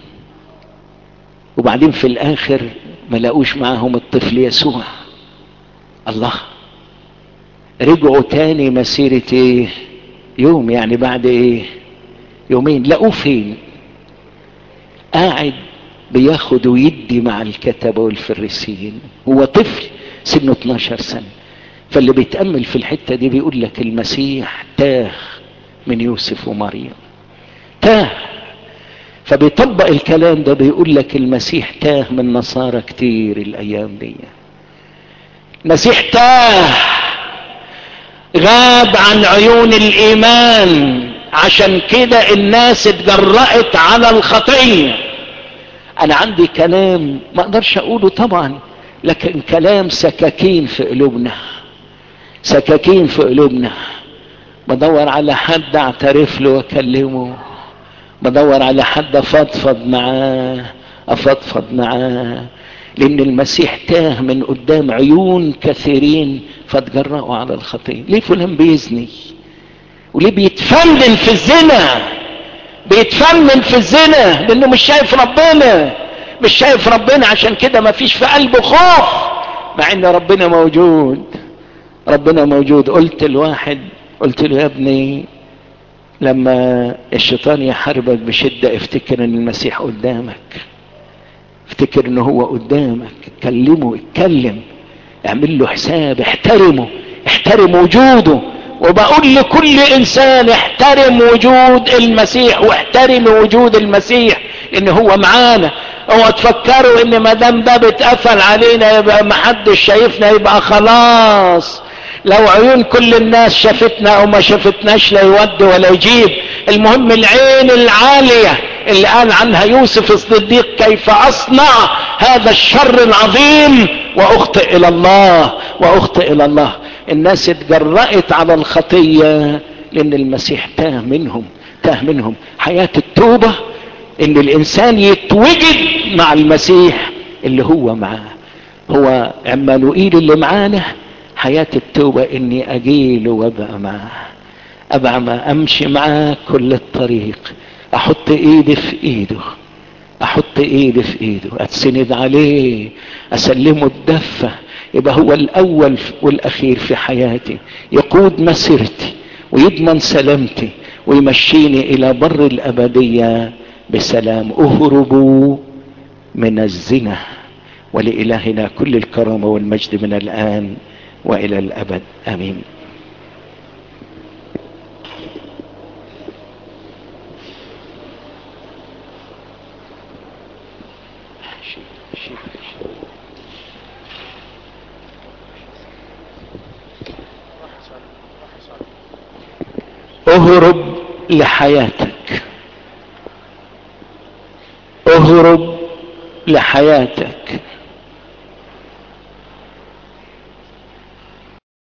وبعدين في الاخر ما لقوش معاهم الطفل يسوع الله رجعوا تاني مسيرة ايه يوم يعني بعد ايه يومين لقوه فين قاعد بياخد ويدي مع الكتبة والفريسيين هو طفل سنه 12 سنة فاللي بيتأمل في الحتة دي بيقول لك المسيح تاه من يوسف ومريم تاه فبيطبق الكلام ده بيقول لك المسيح تاه من نصارى كتير الايام دي المسيح تاه غاب عن عيون الايمان عشان كده الناس اتجرأت على الخطيه انا عندي كلام ما اقدرش اقوله طبعا لكن كلام سكاكين في قلوبنا سكاكين في قلوبنا بدور على حد اعترف له واكلمه بدور على حد افضفض معاه افضفض معاه لان المسيح تاه من قدام عيون كثيرين فتجرأوا على الخطيه ليه فلان بيزني وليه بيتفنن في الزنا بيتفنن في الزنا لانه مش شايف ربنا مش شايف ربنا عشان كده ما فيش في قلبه خوف مع ان ربنا موجود ربنا موجود قلت الواحد قلت له يا ابني لما الشيطان يحاربك بشدة افتكر ان المسيح قدامك افتكر ان هو قدامك كلمه اتكلم اعمل له حساب احترمه احترم وجوده وبقول لكل انسان احترم وجود المسيح واحترم وجود المسيح لان هو معانا اوعوا تفكروا ان ما دام باب اتقفل علينا يبقى محدش شايفنا يبقى خلاص لو عيون كل الناس شافتنا او ما شافتناش لا يود ولا يجيب المهم العين العالية اللي قال عنها يوسف الصديق كيف اصنع هذا الشر العظيم واخطئ الى الله واخطئ الى الله الناس اتجرأت على الخطية لان المسيح تاه منهم تاه منهم حياة التوبة ان الانسان يتوجد مع المسيح اللي هو معاه هو عمانوئيل اللي معانا حياة التوبة اني اجيله وابقى معاه ابقى ما امشي معاه كل الطريق احط ايدي في ايده احط ايدي في ايده اتسند عليه اسلمه الدفة يبقى هو الاول والاخير في حياتي يقود مسيرتي ويضمن سلامتي ويمشيني الى بر الابدية بسلام اهربوا من الزنا ولإلهنا كل الكرامة والمجد من الآن وإلى الأبد آمين اهرب لحياتك اهرب لحياتك